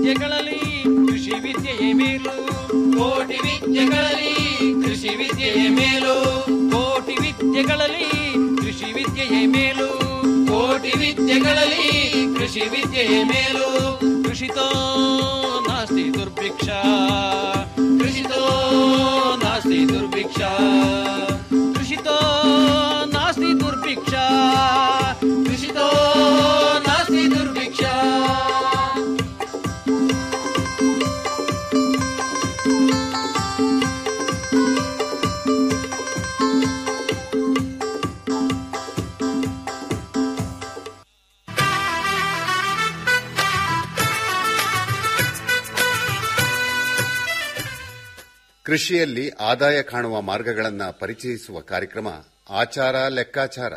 ವಿದ್ಯೆಗಳಲ್ಲಿ ಕೃಷಿ ವಿದ್ಯೆಯೇ ಮೇಲು ಕೋಟಿ ವಿದ್ಯೆಗಳಲ್ಲಿ ಕೃಷಿ ವಿದ್ಯೆಯೇ ಮೇಲು ಕೋಟಿ ವಿದ್ಯೆಗಳಲ್ಲಿ ಕೃಷಿ ವಿದ್ಯೆಯೇ ಮೇಲು ಕೋಟಿ ವಿದ್ಯೆಗಳಲ್ಲಿ ಕೃಷಿ ವಿದ್ಯೆಯೇ ಮೇಲು ಕೃಷಿತೋ ನಾಸ್ತಿ ದುರ್ಭಿಕ್ಷ ಕೃಷಿತೋ ನಾಸ್ತಿ ದುರ್ಭಿಕ್ಷ ಕೃಷಿತೋ ನಾಸ್ತಿ ದುರ್ಭಿಕ್ಷ ಕೃಷಿತೋ ನಾಸ್ತಿ ದುರ್ಭಿಕ್ಷ ಕೃಷಿಯಲ್ಲಿ ಆದಾಯ ಕಾಣುವ ಮಾರ್ಗಗಳನ್ನು ಪರಿಚಯಿಸುವ ಕಾರ್ಯಕ್ರಮ ಆಚಾರ ಲೆಕ್ಕಾಚಾರ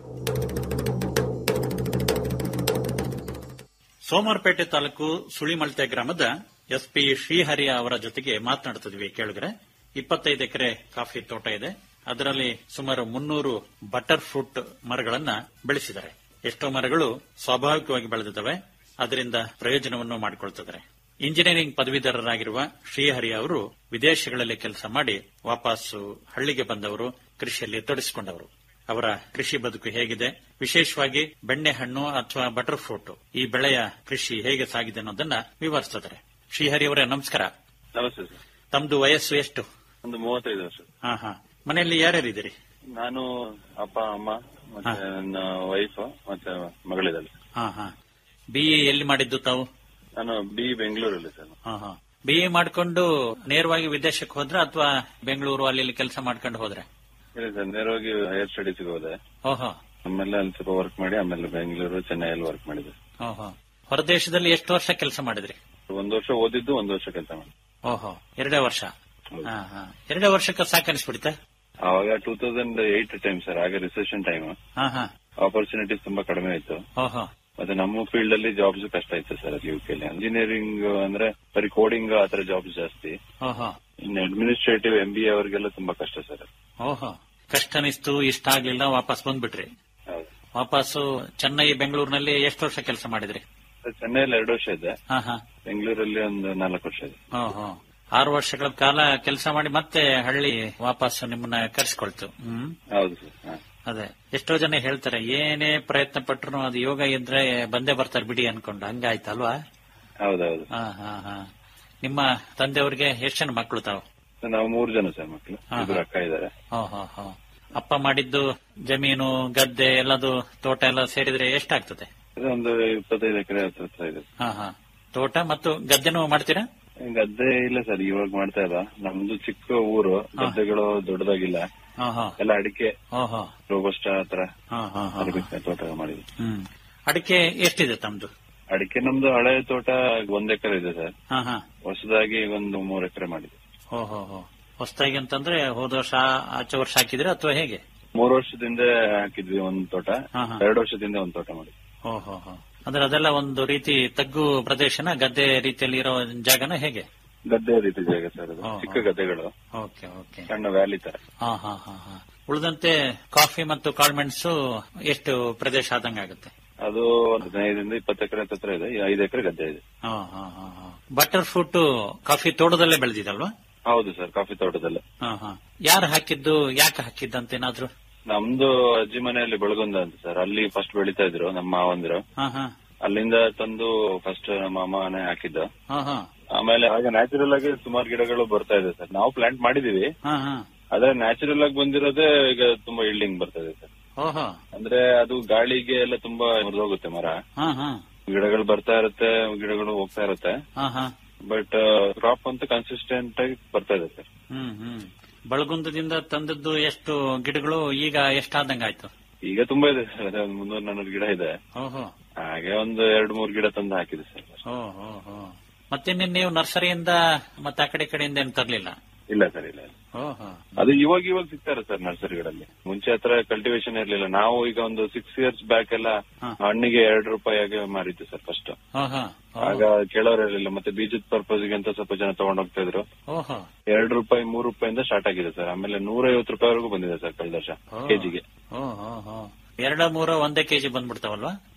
ಸೋಮವಾರಪೇಟೆ ತಾಲೂಕು ಸುಳಿಮಳ್ತೆ ಗ್ರಾಮದ ಎಸ್ಪಿ ಶ್ರೀಹರಿಯ ಅವರ ಜೊತೆಗೆ ಮಾತನಾಡುತ್ತಿದ್ವಿ ಕೇಳಿದ್ರೆ ಇಪ್ಪತ್ತೈದು ಎಕರೆ ಕಾಫಿ ತೋಟ ಇದೆ ಅದರಲ್ಲಿ ಸುಮಾರು ಮುನ್ನೂರು ಬಟರ್ ಫ್ರೂಟ್ ಮರಗಳನ್ನ ಬೆಳೆಸಿದ್ದಾರೆ ಎಷ್ಟೋ ಮರಗಳು ಸ್ವಾಭಾವಿಕವಾಗಿ ಬೆಳೆದಿದ್ದಾವೆ ಅದರಿಂದ ಪ್ರಯೋಜನವನ್ನು ಮಾಡಿಕೊಳ್ತಿದ್ದಾರೆ ಇಂಜಿನಿಯರಿಂಗ್ ಪದವೀಧರರಾಗಿರುವ ಶ್ರೀಹರಿ ಅವರು ವಿದೇಶಗಳಲ್ಲಿ ಕೆಲಸ ಮಾಡಿ ವಾಪಸ್ಸು ಹಳ್ಳಿಗೆ ಬಂದವರು ಕೃಷಿಯಲ್ಲಿ ತೊಡಗಿಸಿಕೊಂಡವರು ಅವರ ಕೃಷಿ ಬದುಕು ಹೇಗಿದೆ ವಿಶೇಷವಾಗಿ ಬೆಣ್ಣೆಹಣ್ಣು ಅಥವಾ ಬಟರ್ ಫ್ರೂಟ್ ಈ ಬೆಳೆಯ ಕೃಷಿ ಹೇಗೆ ಸಾಗಿದೆ ಅನ್ನೋದನ್ನ ವಿವರಿಸ್ತಿದ್ದಾರೆ ಶ್ರೀಹರಿ ಅವರೇ ನಮಸ್ಕಾರ ನಮಸ್ತೆ ಸರ್ ತಮ್ದು ವಯಸ್ಸು ಎಷ್ಟು ಒಂದು ಮೂವತ್ತೈದು ವರ್ಷ ಹಾ ಹಾ ಮನೆಯಲ್ಲಿ ಯಾರ್ಯಾರಿದ್ದೀರಿ ನಾನು ಅಪ್ಪ ಅಮ್ಮ ಮತ್ತೆ ನನ್ನ ವೈಫ್ ಮತ್ತೆ ಮಗಳಿದ್ದಾಳೆ ಹಾ ಹಾ ಬಿ ಎ ಎಲ್ಲಿ ಮಾಡಿದ್ದು ತಾವು ನಾನು ಬಿ ಬೆಂಗಳೂರಲ್ಲಿ ಸರ್ ಹಾ ಹಾ ಬಿ ಎ ಮಾಡ್ಕೊಂಡು ನೇರವಾಗಿ ವಿದೇಶಕ್ಕೆ ಹೋದ್ರ ಅಥವಾ ಬೆಂಗಳೂರು ಅಲ್ಲಿ ಇಲ್ಲಿ ಕೆಲಸ ಮಾಡ್ಕೊಂಡು ಹೋದ್ರೆ ಇಲ್ಲ ಸರ್ ನೇರವಾಗಿ ಹೈಯರ್ ಸ್ಟಡೀಸ್ಗೆ ಹೋದೆ ಓಹೋ ಆಮೇಲೆ ಅಲ್ಲಿ ಸ್ವಲ್ಪ ವರ್ಕ್ ಮಾಡಿ ಆಮೇಲೆ ಬೆಂಗಳೂರು ಚೆನ್ನೈಯಲ್ಲಿ ವರ್ಕ್ ಮಾಡಿದೆ ಓಹೋ ಹೊರದೇಶದಲ್ಲಿ ಎಷ್ಟು ವರ್ಷ ಕೆಲಸ ಮಾಡಿದ್ರಿ ಒಂದು ವರ್ಷ ಓದಿದ್ದು ಒಂದು ವರ್ಷ ಕೆಲಸ ಮಾಡಿ ಓಹೋ ಎರಡೇ ವರ್ಷ ಹಾ ಹಾ ಎರಡೇ ವರ್ಷಕ್ಕೆ ಸಾಕನಿಸ್ಬಿಡುತ್ತೆ ಅವಾಗ two thousand eight time sir ಆಗ ರಿಸೆಷನ್ ಟೈಮ್ ಹಾ ಹಾ ಆಪರ್ಚುನಿಟೀಸ್ ತುಂಬಾ ಕಡಿಮೆ ಇತ್ತು ಓಹೋ ಮತ್ತೆ ನಮ್ಮ ಫೀಲ್ಡ್ ಅಲ್ಲಿ ಜಾಬ್ಸ್ ಕಷ್ಟ ಇತ್ತು ಸರ್ ಅಲ್ಲಿ ಯು ಕೆ ಇಂಜಿನಿಯರಿಂಗ್ ಅಂದ್ರೆ ಬರೀ ಕೋಡಿಂಗ್ ಆತರ ಜಾಬ್ಸ್ ಜಾಸ್ತಿ ಓಹೋ ಇನ್ನು ಅಡ್ಮಿನಿಸ್ಟ್ರೇಟಿವ್ ಎಂ ಬಿ ಎ ಅವರಿಗೆಲ್ಲ ತುಂಬಾ ಕಷ್ಟ ಸರ್ ಓಹೋ ಕಷ್ಟ ಅನಿಸ್ತು ಇಷ್ಟ ಆಗ್ಲಿಲ್ಲ ವಾಪಸ್ ಬಂದ್ಬಿಟ್ರಿ ಹೌದು ವಾಪಸ್ಸು ಚೆನ್ನೈ ಬೆಂಗಳೂರಿನಲ್ಲಿ ಎಷ್ಟು ವರ್ಷ ಕೆಲಸ ಮಾಡಿದ್ರಿ ಸರ್, ಚೆನ್ನೈಯಲ್ಲಿ ಎರಡು ವರ್ಷ ಇದೆ ಹಾ ಹಾ ಬೆಂಗಳೂರಲ್ಲಿ ಒಂದು ನಾಲ್ಕು ವರ್ಷ ಇದೆ ಓಹೋ ಆರು ವರ್ಷಗಳ ಕಾಲ ಕೆಲಸ ಮಾಡಿ ಮತ್ತೆ ಹಳ್ಳಿ ವಾಪಸ್ ನಿಮ್ಮನ್ನ ಕರೆಸ್ಕೊಳ್ತು ಹ್ಮ್ ಹೌದು ಸರ್ ಹಾ. ಅದೇ ಎಷ್ಟೋ ಜನ ಹೇಳ್ತಾರೆ ಏನೇ ಪ್ರಯತ್ನ ಪಟ್ರು ಅದು ಯೋಗ ಇದ್ರೆ ಬಂದೇ ಬರ್ತಾರೆ ಬಿಡಿ ಅನ್ಕೊಂಡು ಹಂಗಾಯ್ತಲ್ವಾ ಹೌದೌದು ಹಾ ಹಾ ಹಾ ನಿಮ್ಮ ತಂದೆಯವ್ರಿಗೆ ಎಷ್ಟು ಜನ ಮಕ್ಕಳು ತಾವು ಸರ್, ನಾವು ಮೂರು ಜನ ಸರ್ ಮಕ್ಕಳು ಹಾ, ಇಬ್ಬರು ಹಾ. ಅಕ್ಕ ಇದ್ದಾರೆ ಹೋ ಹೋ ಹೋ ಅಪ್ಪ ಮಾಡಿದ್ದು ಜಮೀನು ಗದ್ದೆ ಎಲ್ಲದು ತೋಟ ಎಲ್ಲ ಸೇರಿದ್ರೆ ಎಷ್ಟಾಗ್ತದೆ ಇದು ಒಂದು ಇಪ್ಪತ್ತೈದು ಎಕರೆ ಹತ್ರ ಹತ್ರ ಇದೆ ಹಾ ಹಾ ತೋಟ ಮತ್ತು ಗದ್ದೆನೂ ಮಾಡ್ತೀರಾ ಗದ್ದೆ ಇಲ್ಲ ಸರ್ ಇವಾಗ ಮಾಡ್ತಾ ಇಲ್ಲ ನಮ್ದು ಚಿಕ್ಕ ಊರು ಗದ್ದೆಗಳು ದೊಡ್ಡದಾಗಿಲ್ಲ ಹಾ ಹಾ ಎಲ್ಲ ಅಡಿಕೆ ಓಹೋ ರೋಬಸ್ಟ ಹತ್ರ ಹಾ ಹಾ ಹಾ ಅಡಿಕೆ ತೋಟ ಮಾಡಿದ್ವಿ ಹ್ಮ್ ಅಡಿಕೆ ಎಷ್ಟಿದೆ ತಮ್ದು ಅಡಿಕೆ ನಮ್ದು ಹಳೆ ತೋಟ ಒಂದ್ ಎಕರೆ ಇದೆ ಸರ್ ಹಾ ಹಾ ಹೊಸದಾಗಿ ಒಂದು ಮೂರ್ ಎಕರೆ ಮಾಡಿದ್ವಿ ಹೋ ಹೋ ಹೋ ಹೊಸದಾಗಿ ಅಂತಂದ್ರೆ ಹೋದ ವರ್ಷ ಆಚೆ ವರ್ಷ ಹಾಕಿದ್ರೆ ಅಥವಾ ಹೇಗೆ ಮೂರು ವರ್ಷದಿಂದ ಹಾಕಿದ್ವಿ ಒಂದ್ ತೋಟ ಹಾ, ಹಾ. ಎರಡು ವರ್ಷದಿಂದ ಒಂದ್ ತೋಟ ಮಾಡಿದ್ವಿ ಹೋ ಹೋ ಹೋ ಅಂದ್ರೆ ಅದೆಲ್ಲ ಒಂದು ರೀತಿ ತಗ್ಗು ಪ್ರದೇಶನ ಗದ್ದೆ ರೀತಿಯಲ್ಲಿ ಇರೋ ಜಾಗನ ಹೇಗೆ ಗದ್ದೆ ರೀತಿ ಜಾಗ ಸರ್ ಅದು ಹಾ, ಚಿಕ್ಕ ಹಾ. ಗದ್ದೆಗಳು ಓಕೆ ಓಕೆ ಸಣ್ಣ ವ್ಯಾಲಿ ತರ ಹಾ ಹಾ ಹಾ ಹಾ ಉಳಿದಂತೆ ಕಾಫಿ ಮತ್ತು ಕಾಳ್ಮೆಣಸು ಎಷ್ಟು ಪ್ರದೇಶ ಆದಂಗಾಗುತ್ತೆ ಅದು ಹದಿನೈದರಿಂದ ಇಪ್ಪತ್ತು ಎಕರೆ ಹತ್ರ ಇದೆ ಈ ಐದು ಎಕರೆ ಗದ್ದೆ ಇದೆ ಹಾ ಹಾ ಹಾ ಹಾ ಬಟರ್ ಫ್ರೂಟ್ ಕಾಫಿ ತೋಟದಲ್ಲೇ ಬೆಳೆದಿದಲ್ವಾ ಹೌದು ಸರ್ ಕಾಫಿ ತೋಟದಲ್ಲೇ ಹಾ ಹಾ ಯಾರು ಹಾಕಿದ್ದು ಯಾಕೆ ಹಾಕಿದ್ದಂತೇನಾದ್ರು ನಮ್ದು ಅಜ್ಜಿ ಮನೆಯಲ್ಲಿ ಬೆಳಗೊಂದ ಅಂತ ಸರ್ ಅಲ್ಲಿ ಫಸ್ಟ್ ಬೆಳಿತಾ ಇದ್ರು ನಮ್ಮ ಮಾವಂದಿರು ಹಾ ಹಾ ಅಲ್ಲಿಂದ ತಂದು ಫಸ್ಟ್ ನಮ್ಮ ಅಮ್ಮನೇ ಹಾಕಿದ್ದು ಹಾ ಹಾ ಆಮೇಲೆ ಹಾಗೆ ನ್ಯಾಚುರಲ್ ಆಗಿ ಸುಮಾರು ಗಿಡಗಳು ಬರ್ತಾ ಇದೆ ಸರ್ ನಾವು ಪ್ಲಾಂಟ್ ಮಾಡಿದೀವಿ ಹಾ ಹಾ ಆದ್ರೆ ನ್ಯಾಚುರಲ್ ಆಗಿ ಬಂದಿರೋದೇ ಈಗ ತುಂಬಾ ಇಲ್ಡಿಂಗ್ ಬರ್ತಾ ಇದೆ ಸರ್ ಓಹೋ ಅಂದ್ರೆ ಅದು ಗಾಳಿಗೆ ಎಲ್ಲ ತುಂಬಾ ಮುರಿದೋಗುತ್ತೆ ಮರ ಹಾ ಹಾ ಗಿಡಗಳು ಬರ್ತಾ ಇರುತ್ತೆ ಗಿಡಗಳು ಹೋಗ್ತಾ ಇರುತ್ತೆ ಹಾ ಹಾ ಬಟ್ ಕ್ರಾಪ್ ಅಂತೂ ಕನ್ಸಿಸ್ಟೆಂಟ್ ಆಗಿ ಬರ್ತಾ ಇದೆ ಸರ್ ಹ್ಮ್ ಹ್ಮ್ ಬಳಗುಂದದಿಂದ ತಂದದ್ದು ಎಷ್ಟು ಗಿಡಗಳು ಈಗ ಎಷ್ಟಾದಂಗಾಯ್ತು ಈಗ ತುಂಬಾ ಇದೆ ಸರ್ ಅದೇ ಒಂದು ಮುನ್ನೂರ ನಾನ್ನೂರು ಗಿಡ ಇದೆ ಓಹೋ ಹಾಗೆ ಒಂದು ಎರಡು ಮೂರು ಗಿಡ ತಂದು ಹಾಕಿದೆ ಸರ್ ಓ ಹೋ ಹೋ ಮತ್ತೆ ನಿನ್ನ ನೀವು ನರ್ಸರಿಯಿಂದ ಮತ್ತೆ ಆ ಕಡೆ ಈ ಕಡೆಯಿಂದ ಏನು ತರ್ಲಿಲ್ಲ ಇಲ್ಲ ಸರ್ ಇಲ್ಲ ಇಲ್ಲ. ಓಹೋ ಅದು ಇವಾಗ ಇವಾಗ ಸಿಗ್ತಾರೆ ಸರ್ ನರ್ಸರಿಗಳಲ್ಲಿ ಮುಂಚೆ ಹತ್ರ ಕಲ್ಟಿವೇಶನ್ ಇರ್ಲಿಲ್ಲ ನಾವು ಈಗ ಒಂದು ಸಿಕ್ಸ್ ಇಯರ್ಸ್ ಬ್ಯಾಕ್ ಎಲ್ಲ ಹಾ. ಹಣ್ಣಿಗೆ ಎರಡು ರೂಪಾಯಿಗೆ ಮಾರಿದ್ದು ಸರ್ ಫಸ್ಟ್ ಓಹೋ ಆಗ ಕೇಳೋರು ಇರಲಿಲ್ಲ ಮತ್ತೆ ಬೀಜದ ಪರ್ಪಸ್ಗೆ ಅಂತ ಸ್ವಲ್ಪ ಜನ ತಗೊಂಡ್ ಹೋಗ್ತಾ ಇದ್ರು ಓಹೋ ಎರಡು ರೂಪಾಯಿ ಮೂರು ರೂಪಾಯಿಂದ ಸ್ಟಾರ್ಟ್ ಆಗಿದೆ ಸರ್ ಆಮೇಲೆ ನೂರೈವತ್ತು ರೂಪಾಯಿವರೆಗೂ ಬಂದಿದೆ ಸರ್ ಕಳೆದ ವರ್ಷ ಓ. ಕೆಜಿಗೆ ಓ ಹೋ ಹೋ ಎರಡ ಮೂರ ಒಂದೇ ಕೆಜಿ ಬಂದ್ಬಿಡ್ತಾವಲ್ವಾ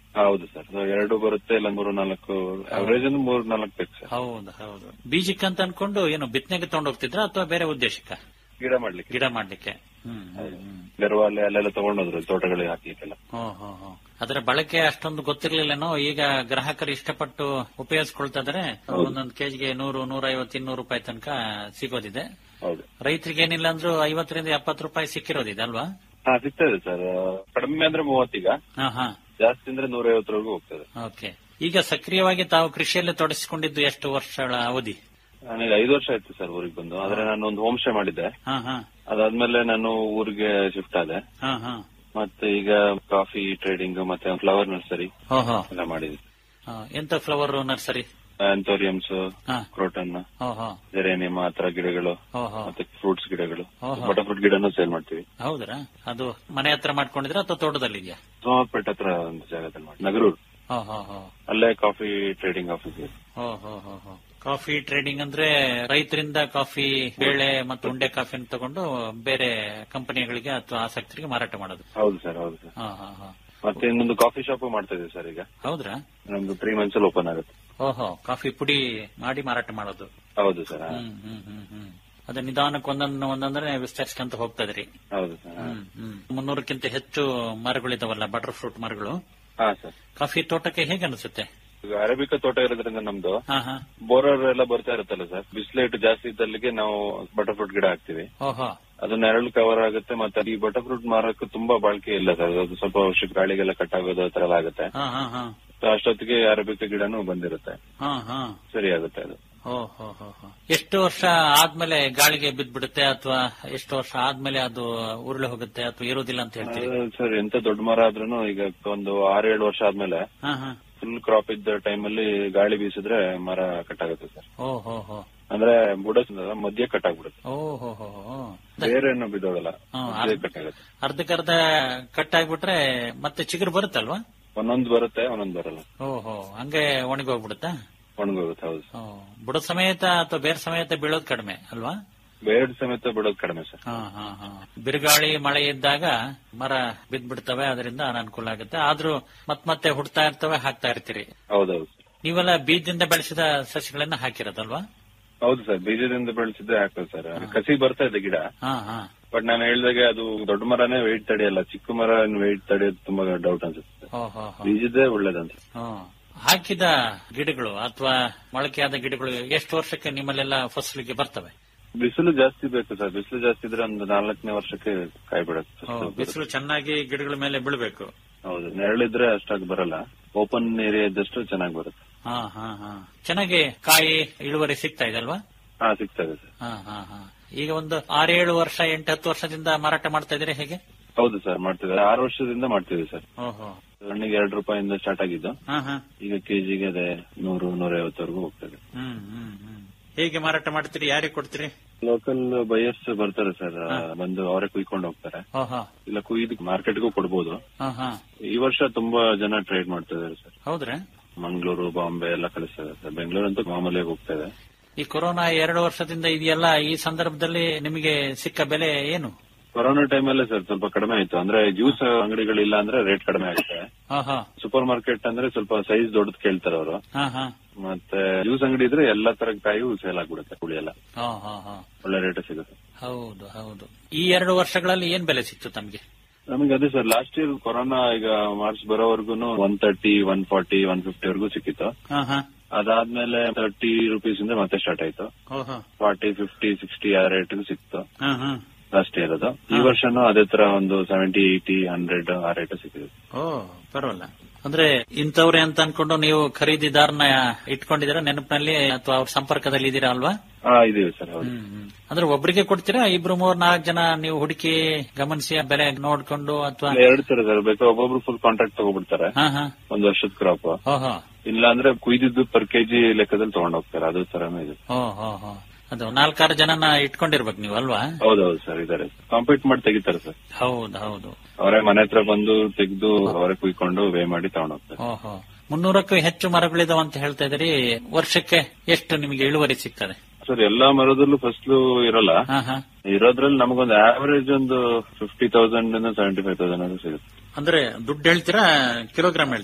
ಹೌದು ಸರ್ ಎರಡು ಬರುತ್ತೆ ಇಲ್ಲ ಮೂರು ನಾಲ್ಕು ಅವರೇಜ್ ಅಂದ್ರೆ ಮೂರು ನಾಲ್ಕು ಬೇಕು ಸರ್ ಹೌದು ಹೌದು ಬೀಜಕ್ಕೆ ಅಂತ ಅನ್ಕೊಂಡು ಏನು ಬಿತ್ತನೆಗೆ ತಗೊಂಡು ಹೋಗ್ತಿದ್ರ ಅಥವಾ ಬೇರೆ ಉದ್ದೇಶಕ್ಕ ಗಿಡ ಮಾಡ್ಲಿಕ್ಕೆ ಗಿಡ ಮಾಡ್ಲಿಕ್ಕೆ ಹ್ಮ್ ಹ್ಮ್, ಹ್ಮ್. ಗರ್ವಾಲೆ ಅಲ್ಲೆಲ್ಲ ತಗೊಂಡೋದ್ರು ತೋಟಗಳಿಗೆ ಹಾಕ್ಲಿಕ್ಕೆಲ್ಲ ಹೋ, ಹೋ, ಹೋ. ಅದರ ಬಳಕೆ ಅಷ್ಟೊಂದು ಗೊತ್ತಿರ್ಲಿಲ್ಲೇನೋ ಈಗ ಗ್ರಾಹಕರು ಇಷ್ಟಪಟ್ಟು ಉಪಯೋಗಿಸ್ಕೊಳ್ತಾ ಇದಾರೆ ಒಂದೊಂದು ಕೆಜಿಗೆ ನೂರು ನೂರ ಐವತ್ತು ಇನ್ನೂರು ರೂಪಾಯಿ ತನಕ ಸಿಗೋದಿದೆ ಹೌದು ರೈತರಿಗೆ ಏನಿಲ್ಲ ಅಂದ್ರೂ ಐವತ್ತರಿಂದ ಎಪ್ಪತ್ತು ರೂಪಾಯಿ ಸಿಕ್ಕಿರೋದಿದೆ ಅಲ್ವಾ ಹಾ ಸಿಗ್ತಾ ಇದೆ ಸರ್ ಕಡಿಮೆ ಅಂದ್ರೆ ಮೂವತ್ತೀಗ ಹಾ ಹಾ ಜಾಸ್ತಿ ಅಂದ್ರೆ ನೂರೈವತ್ತರವರೆಗೂ ಹೋಗ್ತದೆ ಓಕೆ ಈಗ ಸಕ್ರಿಯವಾಗಿ ತಾವು ಕೃಷಿಯಲ್ಲಿ ತೊಡಗಿಸಿಕೊಂಡಿದ್ದು ಎಷ್ಟು ವರ್ಷಗಳ ಅವಧಿ ನನಗೆ ಐದು ವರ್ಷ ಆಯ್ತು ಸರ್ ಊರಿಗೆ ಬಂದು ಆದ್ರೆ ನಾನು ಒಂದು ಹೋಮ್ ಸ್ಟೇ ಮಾಡಿದ್ದೆ ಹಾ ಹಾ ಅದಾದ್ಮೇಲೆ ನಾನು ಊರಿಗೆ ಶಿಫ್ಟ್ ಆದೆ ಹಾ ಹಾ ಮತ್ತೆ ಈಗ ಕಾಫಿ ಟ್ರೇಡಿಂಗ್ ಮತ್ತೆ ಫ್ಲವರ್ ನರ್ಸರಿ ಹೋ ಹೋ ಎಲ್ಲ ಮಾಡಿದ್ವಿ ಹಾ, ಎಂತ ಫ್ಲವರ್ ನರ್ಸರಿ ಆಂಥೋರಿಯಮ್ಸ್ ಹಾ ಕ್ರೋಟನ್ ಹೋ ಹೋ ಜೆರೇನಿಯಂ ಆ ತರ ಗಿಡಗಳು ಹೋ ಹೋ ಮತ್ತೆ ಫ್ರೂಟ್ಸ್ ಗಿಡಗಳು ಓಹೋ. ಬಟರ್ ಫ್ರೂಟ್ ಗಿಡನೂ ಸೇಲ್ ಮಾಡ್ತೀವಿ ಹೌದ್ರಾ ಅದು ಮನೆ ಹತ್ರ ಮಾಡ್ಕೊಂಡಿದ್ರ ಅಥವಾ ತೋಟದಲ್ಲಿದ್ಯಾ ಸೋಮಪೇಟೆ ಹತ್ರ ಒಂದು ಜಾಗದಲ್ಲಿ ಮಾಡಿ ನಗರೂರ್ ಹೋ ಹೋ ಹೋ ಅಲ್ಲೇ ಕಾಫಿ ಟ್ರೇಡಿಂಗ್ ಆಫೀಸ್ ಇದೆ ಹೋ ಹೋ ಹೋ ಹೋ ಕಾಫಿ ಟ್ರೇಡಿಂಗ್ ಅಂದ್ರೆ ರೈತರಿಂದ ಕಾಫಿ ಬೇಳೆ ಮತ್ತು ಉಂಡೆ ಕಾಫಿನ ತಗೊಂಡು ಬೇರೆ ಕಂಪನಿಗಳಿಗೆ ಅಥವಾ ಆಸಕ್ತರಿಗೆ ಮಾರಾಟ ಮಾಡೋದು ಹೌದು ಸರ್ ಹೌದು ಸರ್ ಹಾ ಹಾ ಹಾ ಮತ್ತೆ ಇನ್ನೊಂದು ಕಾಫಿ ಶಾಪ್ ಮಾಡ್ತಾ ಇದೀವಿ ಸರ್ ಈಗ ಹೌದ್ರಾ ನಮ್ದು ತ್ರೀ ಮಂತ್ಸ್ ಅಲ್ಲಿ ಓಪನ್ ಆಗುತ್ತೆ ಓಹೋ ಕಾಫಿ ಪುಡಿ ಮಾಡಿ ಮಾರಾಟ ಮಾಡೋದು ಹೌದು ಸರ್ ಹ್ಮ್ ಹ್ಮ್ ಹ್ಮ್ ಹ್ಮ್ ಅದ ನಿಧಾನಕ್ಕೆ ಒಂದೊಂದು ಒಂದೊಂದ್ರೆ ವಿಸ್ತರಿಸ್ಕೊಂತ ಹೋಗ್ತಾ ಇದ್ರಿ ಹೌದು ಸರ್ ಹ್ಮ್ ಹ್ಮ್ ಮುನ್ನೂರಕ್ಕಿಂತ ಹೆಚ್ಚು ಮರಗಳಿದಾವಲ್ಲ ಬಟರ್ ಫ್ರೂಟ್ ಮರಗಳು ಹಾ ಸರ್ ಕಾಫಿ ತೋಟಕ್ಕೆ ಹೇಗೆ ಅನಿಸುತ್ತೆ ಈಗ ಅರೇಬಿಕಾ ತೋಟ ಇರೋದ್ರಿಂದ ನಮ್ದು ಹಾ ಹಾ ಬೋರರ್ ಎಲ್ಲ ಬರ್ತಾ ಇರುತ್ತಲ್ಲ ಸರ್ ಬಿಸಿಲೇಟ್ ಜಾಸ್ತಿ ಇದ್ದಲ್ಲಿಗೆ ನಾವು ಬಟರ್ ಫ್ರೂಟ್ ಗಿಡ ಹಾಕ್ತಿವಿ ಓಹೋ ಅದು ನೆರಳು ಕವರ್ ಆಗುತ್ತೆ ಮತ್ತೆ ಈ ಬಟರ್ ಫ್ರೂಟ್ ಮಾರಕ್ಕೆ ತುಂಬಾ ಬಾಳಿಕೆ ಇಲ್ಲ ಸರ್ ಅದು ಸ್ವಲ್ಪ ವರ್ಷ ಗಾಳಿಗೆಲ್ಲ ಕಟ್ ಆಗೋದು ಆ ತರ ಎಲ್ಲ ಆಗುತ್ತೆ ಹಾ ಹಾ ಹಾ So ಅಷ್ಟೊತ್ತಿಗೆ ಅರೇಬಿಕಾ ಗಿಡನೂ ಬಂದಿರುತ್ತೆ ಹಾ ಹಾ ಸರಿ ಆಗುತ್ತೆ ಅದು ಓ ಹೋ ಹೋ ಹೋ. ಎಷ್ಟು ವರ್ಷ ಆದ್ಮೇಲೆ ಗಾಳಿಗೆ ಬಿದ್ದ್ಬಿಡುತ್ತೆ ಅಥವಾ ಎಷ್ಟು ವರ್ಷ ಆದ್ಮೇಲೆ ಅದು ಉರುಳಿ ಹೋಗುತ್ತೆ ಅಥವಾ ಇರೋದಿಲ್ಲ ಅಂತ ಹೇಳ್ತೀವಿ ಅದು ಸರ್ ಎಂತ ದೊಡ್ಡ ಮರ ಆದ್ರೂ ಈಗ ಒಂದು ಆರೇಳು ವರ್ಷ ಆದ್ಮೇಲೆ ಹಾ ಹಾ ಫುಲ್ ಕ್ರಾಪ್ ಇದ್ದ ಟೈಮಲ್ಲಿ ಗಾಳಿ ಬೀಸಿದ್ರೆ ಮರ ಕಟ್ ಆಗುತ್ತೆ ಸರ್ ಓ ಹೋ ಹೋ ಅಂದ್ರೆ ಬುಡ ಮಧ್ಯ ಕಟ್ ಆಗ್ಬಿಡುತ್ತೆ ಓ ಹೋ ಹೋ ಹೋ. ಬೇರೆ ಏನು ಬಿದ್ದೋಗಲ್ಲ ಹ್ಮ್, ಮಧ್ಯ ಕಟ್ ಆಗುತ್ತೆ ಅರ್ಧಕ್ಕರ್ಧ ಕಟ್ ಆಗ್ಬಿಟ್ರೆ ಮತ್ತೆ ಚಿಗುರು ಬರುತ್ತಲ್ವಾ ಒಂದೊಂದು ಬರುತ್ತೆ ಒಂದೊಂದು ಬರಲ್ಲ ಓಹೋ ಹಂಗೆ ಒಣಗಿ ಹೋಗ್ಬಿಡುತ್ತಾ ಒಣಗೋಗುತ್ತೆ ಹೌದು ಓ, ಬುಡ ಸಮೇತ ಅಥವಾ ಬೇರೆ ಸಮೇತ ಬೀಳೋದು ಕಡಿಮೆ ಅಲ್ವಾ ಬೇರೆ ಸಮೇತ ಬಿಡೋದು ಕಡಿಮೆ ಸರ್ ಹಾ ಹಾ ಹಾ ಬಿರುಗಾಳಿ ಮಳೆ ಇದ್ದಾಗ ಮರ ಬಿದ್ದ್ಬಿಡ್ತವೆ ಅದರಿಂದ ಅನಾನುಕೂಲ ಆಗುತ್ತೆ ಆದ್ರೂ ಮತ್ ಮತ್ತೆ ಹುಡ್ತಾ ಇರ್ತವೆ ಹಾಕ್ತಾ ಇರ್ತೀರಿ ಹೌದೌದು ನೀವೆಲ್ಲ ಬೀಜದಿಂದ ಬೆಳೆಸಿದ ಸಸಿಗಳನ್ನ ಹಾಕಿರೋದಲ್ವಾ ಹೌದು ಸರ್ ಬೀಜದಿಂದ ಬೆಳೆಸಿದ್ದೆ ಹಾಕೋದು ಸರ್ ಕಸಿ ಬರ್ತಾ ಇದೆ ಗಿಡ ಹಾ ಹಾ ಬಟ್ ನಾನು ಹೇಳ್ದಾಗೆ ಅದು ದೊಡ್ಡ ಮರನೇ ವೆಯ್ಟ್ ತಡೆಯಲ್ಲ ಚಿಕ್ಕ ಮರ ವೆಯ್ಟ್ ತಡೆಯೋದು ತುಂಬಾ ಡೌಟ್ ಅನ್ಸುತ್ತೆ ಓ ಹೋ ಹೋ ಬೀಜದ್ದೇ ಒಳ್ಳೇದನ್ಸುತ್ತೆ ಹ್ಮ್. ಹಾಕಿದ ಗಿಡಗಳು ಅಥವಾ ಮೊಳಕೆಯಾದ ಗಿಡಗಳು ಎಷ್ಟು ವರ್ಷಕ್ಕೆ ನಿಮ್ಮಲ್ಲೆಲ್ಲ ಫಸಲಿಗೆ ಬರ್ತವೆ ಬಿಸಿಲು ಜಾಸ್ತಿ ಬೇಕು ಸರ್ ಬಿಸಿಲು ಜಾಸ್ತಿ ಇದ್ರೆ ಒಂದು ನಾಲ್ಕನೇ ವರ್ಷಕ್ಕೆ ಕಾಯಿ ಬಿಡುತ್ತೆ ಓ, ಬಿಸಿಲು ಚೆನ್ನಾಗಿ ಗಿಡಗಳ ಮೇಲೆ ಬೀಳ್ಬೇಕು ಹೌದು ನೆರಳಿದ್ರೆ ಅಷ್ಟಾಗಿ ಬರಲ್ಲ ಓಪನ್ ಏರಿಯಾ ಇದ್ದಷ್ಟು ಚೆನ್ನಾಗಿ ಬರುತ್ತೆ ಹಾ ಹಾ ಹಾ ಚೆನ್ನಾಗಿ ಕಾಯಿ ಇಳುವರಿ ಸಿಗ್ತಾ ಇದೆ ಅಲ್ವಾ ಹಾ ಸಿಗ್ತದೆ ಸರ್ ಹಾ ಹಾ ಹಾ ಈಗ ಒಂದು ಆರೇಳು ವರ್ಷ ಎಂಟು ಹತ್ತು ವರ್ಷದಿಂದ ಮಾರಾಟ ಮಾಡ್ತಾ ಇದ್ದೀರಿ ಹೇಗೆ ಹೌದು ಸರ್ ಮಾಡ್ತಿದ್ದಾರೆ ಆರು ವರ್ಷದಿಂದ ಮಾಡ್ತೀವಿ ಸರ್ ಓಹೋ ಹಣ್ಣಿಗೆ ಎರಡು ರೂಪಾಯಿಂದ ಸ್ಟಾರ್ಟ್ ಆಗಿದ್ದು ಹಾ ಹಾ ಈಗ ಕೆಜಿಗೆ ಅದೇ ನೂರು ನೂರೈವತ್ತವರೆಗೂ ಹೋಗ್ತದೆ ಹ್ಮ್ ಹ್ಮ್ ಹ್ಮ್ ಹೇಗೆ ಮಾರಾಟ ಮಾಡ್ತೀರಿ ಯಾರಿಗೆ ಕೊಡ್ತೀರಿ ಲೋಕಲ್ ಬಯರ್ಸ್ ಬರ್ತಾರೆ ಸರ್ ಬಂದು ಅವರೇ ಕುಯ್ಕೊಂಡು ಹೋಗ್ತಾರೆ ಓಹೋ ಇಲ್ಲ ಕುಯ್ದು ಮಾರ್ಕೆಟ್ಗೂ ಕೊಡ್ಬೋದು ಹಾ ಹಾ ಈ ವರ್ಷ ತುಂಬಾ ಜನ ಟ್ರೇಡ್ ಮಾಡ್ತಾ ಇದಾರೆ ಸರ್ ಹೌದ್ರಾ ಮಂಗಳೂರು ಬಾಂಬೆ ಎಲ್ಲ ಕಳಿಸ್ತಾರೆ ಸರ್ ಬೆಂಗಳೂರು ಅಂತೂ ಮಾಮೂಲಿಯಾಗಿ ಹೋಗ್ತಾ ಇದೆ ಈ ಕೊರೋನಾ ಎರಡು ವರ್ಷದಿಂದ ಇದೆಯಲ್ಲ ಈ ಸಂದರ್ಭದಲ್ಲಿ ನಿಮಗೆ ಸಿಕ್ಕ ಬೆಲೆ ಏನು ಕೊರೋನಾ ಟೈಮಲ್ಲೇ ಸರ್ ಸ್ವಲ್ಪ ಕಡಿಮೆ ಆಯ್ತು ಅಂದ್ರೆ ಜ್ಯೂಸ್ ಅಂಗಡಿಗಳಿಲ್ಲ ಅಂದ್ರೆ ರೇಟ್ ಕಡಿಮೆ ಆಗುತ್ತೆ ಹಾ ಹಾ ಸೂಪರ್ ಮಾರ್ಕೆಟ್ ಅಂದ್ರೆ ಸ್ವಲ್ಪ ಸೈಜ್ ದೊಡ್ಡದು ಕೇಳ್ತಾರೆ ಅವರು ಹಾ ಹಾ ಮತ್ತೆ ಜ್ಯೂಸ್ ಅಂಗಡಿ ಇದ್ರೆ ಎಲ್ಲಾ ತರ ಕಾಯಿಯೂ ಸೇಲ್ ಆಗ್ಬಿಡುತ್ತೆ ಕುಳಿ ಎಲ್ಲ ಹಾ ಹಾ ಹಾ ಒಳ್ಳೆ ರೇಟ್ ಸಿಗುತ್ತೆ ಹೌದು ಹೌದು ಈ ಎರಡು ವರ್ಷಗಳಲ್ಲಿ ಏನ್ ಬೆಲೆ ಸಿಕ್ತು ತಮ್ಗೆ ನಮಗೆ ಅದೇ ಸರ್ ಲಾಸ್ಟ್ ಇಯರ್ ಕೊರೋನಾ ಈಗ ಮಾರ್ಚ್ ಬರೋವರೆಗೂ one thirty one forty one fifty ವರೆಗೂ ಸಿಕ್ಕಿತ್ತು ಹಾ ಹಾ ಅದಾದ್ಮೇಲೆ ತರ್ಟಿ ರುಪೀಸ್ ಇಂದ ಮತ್ತೆ ಸ್ಟಾರ್ಟ್ ಆಯ್ತು ಓಹೋ ಫಾರ್ಟಿ ಫಿಫ್ಟಿ ಸಿಕ್ಸ್ಟಿ ಆ ರೇಟ್ ಸಿಕ್ತು ಹಾ ಹಾ ಲಾಸ್ಟ್ ಇಯರ್ ಅದು ಈ ವರ್ಷನೂ ಅದೇ ತರ ಒಂದು ಸೆವೆಂಟಿ ಏಯ್ಟಿ ಹಂಡ್ರೆಡ್ ಆ ರೇಟ್ ಸಿಕ್ಕಿದೆ ಓ ಪರವಾಗಿಲ್ಲ ಅಂದ್ರೆ ಇಂಥವ್ರೆ ಅಂತ ಅನ್ಕೊಂಡು ನೀವು ಖರೀದಿದಾರನ ಇಟ್ಕೊಂಡಿದ್ದೀರಾ ನೆನಪಿನಲ್ಲಿ ಅಥವಾ ಅವ್ರ ಸಂಪರ್ಕದಲ್ಲಿ ಇದ್ದೀರಾ ಅಲ್ವಾ ಹಾ ಇದೀವಿ ಸರ್ ಹೌದು ಹ್ಮ್ ಹ್ಮ್. ಅಂದ್ರೆ ಒಬ್ರಿಗೆ ಕೊಡ್ತೀರಾ ಇಬ್ರು ಮೂರ್ ನಾಲ್ಕು ಜನ ನೀವು ಹುಡುಕಿ ಗಮನಿಸಿ ಬೆಲೆ ನೋಡ್ಕೊಂಡು ಅಥವಾ ಎರಡು ತರ ಸರ್ ಬೇಕಾದ್ರೆ ಒಬ್ಬೊಬ್ರು ಫುಲ್ ಕಾಂಟ್ರಾಕ್ಟ್ ತಗೊಬಿಡ್ತಾರೆ ಹಾ ಹಾ ಒಂದ್ ವರ್ಷದ ಕ್ರಾಪ್ ಓಹೋ ಇಲ್ಲ ಅಂದ್ರೆ ಕುಯ್ದಿದ್ದು ಪರ್ ಕೆಜಿ ಲೆಕ್ಕದಲ್ಲಿ ತಗೊಂಡ್ ಹೋಗ್ತಾರೆ ಅದು ತರಾನು ಇದೆ ಓ ಹೋ ಹೋ ಅದು ನಾಲ್ಕಾರು ಜನನ ಇಟ್ಕೊಂಡಿರ್ಬೇಕು ನೀವು ಅಲ್ವಾ ಹೌದೌದು ಸರ್ ಇದಾರೆ ಕಾಂಪೀಟ್ ಮಾಡಿ ತೆಗಿತಾರೆ ಸರ್ ಹೌದು ಹೌದು ಅವರೇ ಮನೆ ಹತ್ರ ಬಂದು ತೆಗೆದು ಅವರೇ ಕುಯ್ಕೊಂಡು ವೇ ಮಾಡಿ ತಗೊಂಡ್ ಹೋಗ್ತಾರೆ ಓಹೋ ಮುನ್ನೂರಕ್ಕೂ ಹೆಚ್ಚು ಮರಗಳಿದಾವ ಅಂತ ಹೇಳ್ತಾ ಇದ್ರಿ ವರ್ಷಕ್ಕೆ ಎಷ್ಟು ನಿಮಗೆ ಇಳುವರಿ ಸಿಗ್ತದೆ ಸರ್ ಎಲ್ಲಾ ಮರದಲ್ಲೂ ಫಸ್ಲು ಇರಲ್ಲ ಹಾ ಹಾ ಇರೋದ್ರಲ್ಲಿ ನಮಗೊಂದು ಆವರೇಜ್ ಒಂದು ಫಿಫ್ಟಿ ತೌಸಂಡ್ ಇಂದ ಸೆವೆಂಟಿ ಫೈವ್ ತೌಸಂಡ್ ಸಿಗುತ್ತೆ ಅಂದ್ರೆ ದುಡ್ಡು ಹೇಳ್ತೀರಾ ಕಿಲೋಗ್ರಾಮ್ ಹೇಳ್ತೀರಾ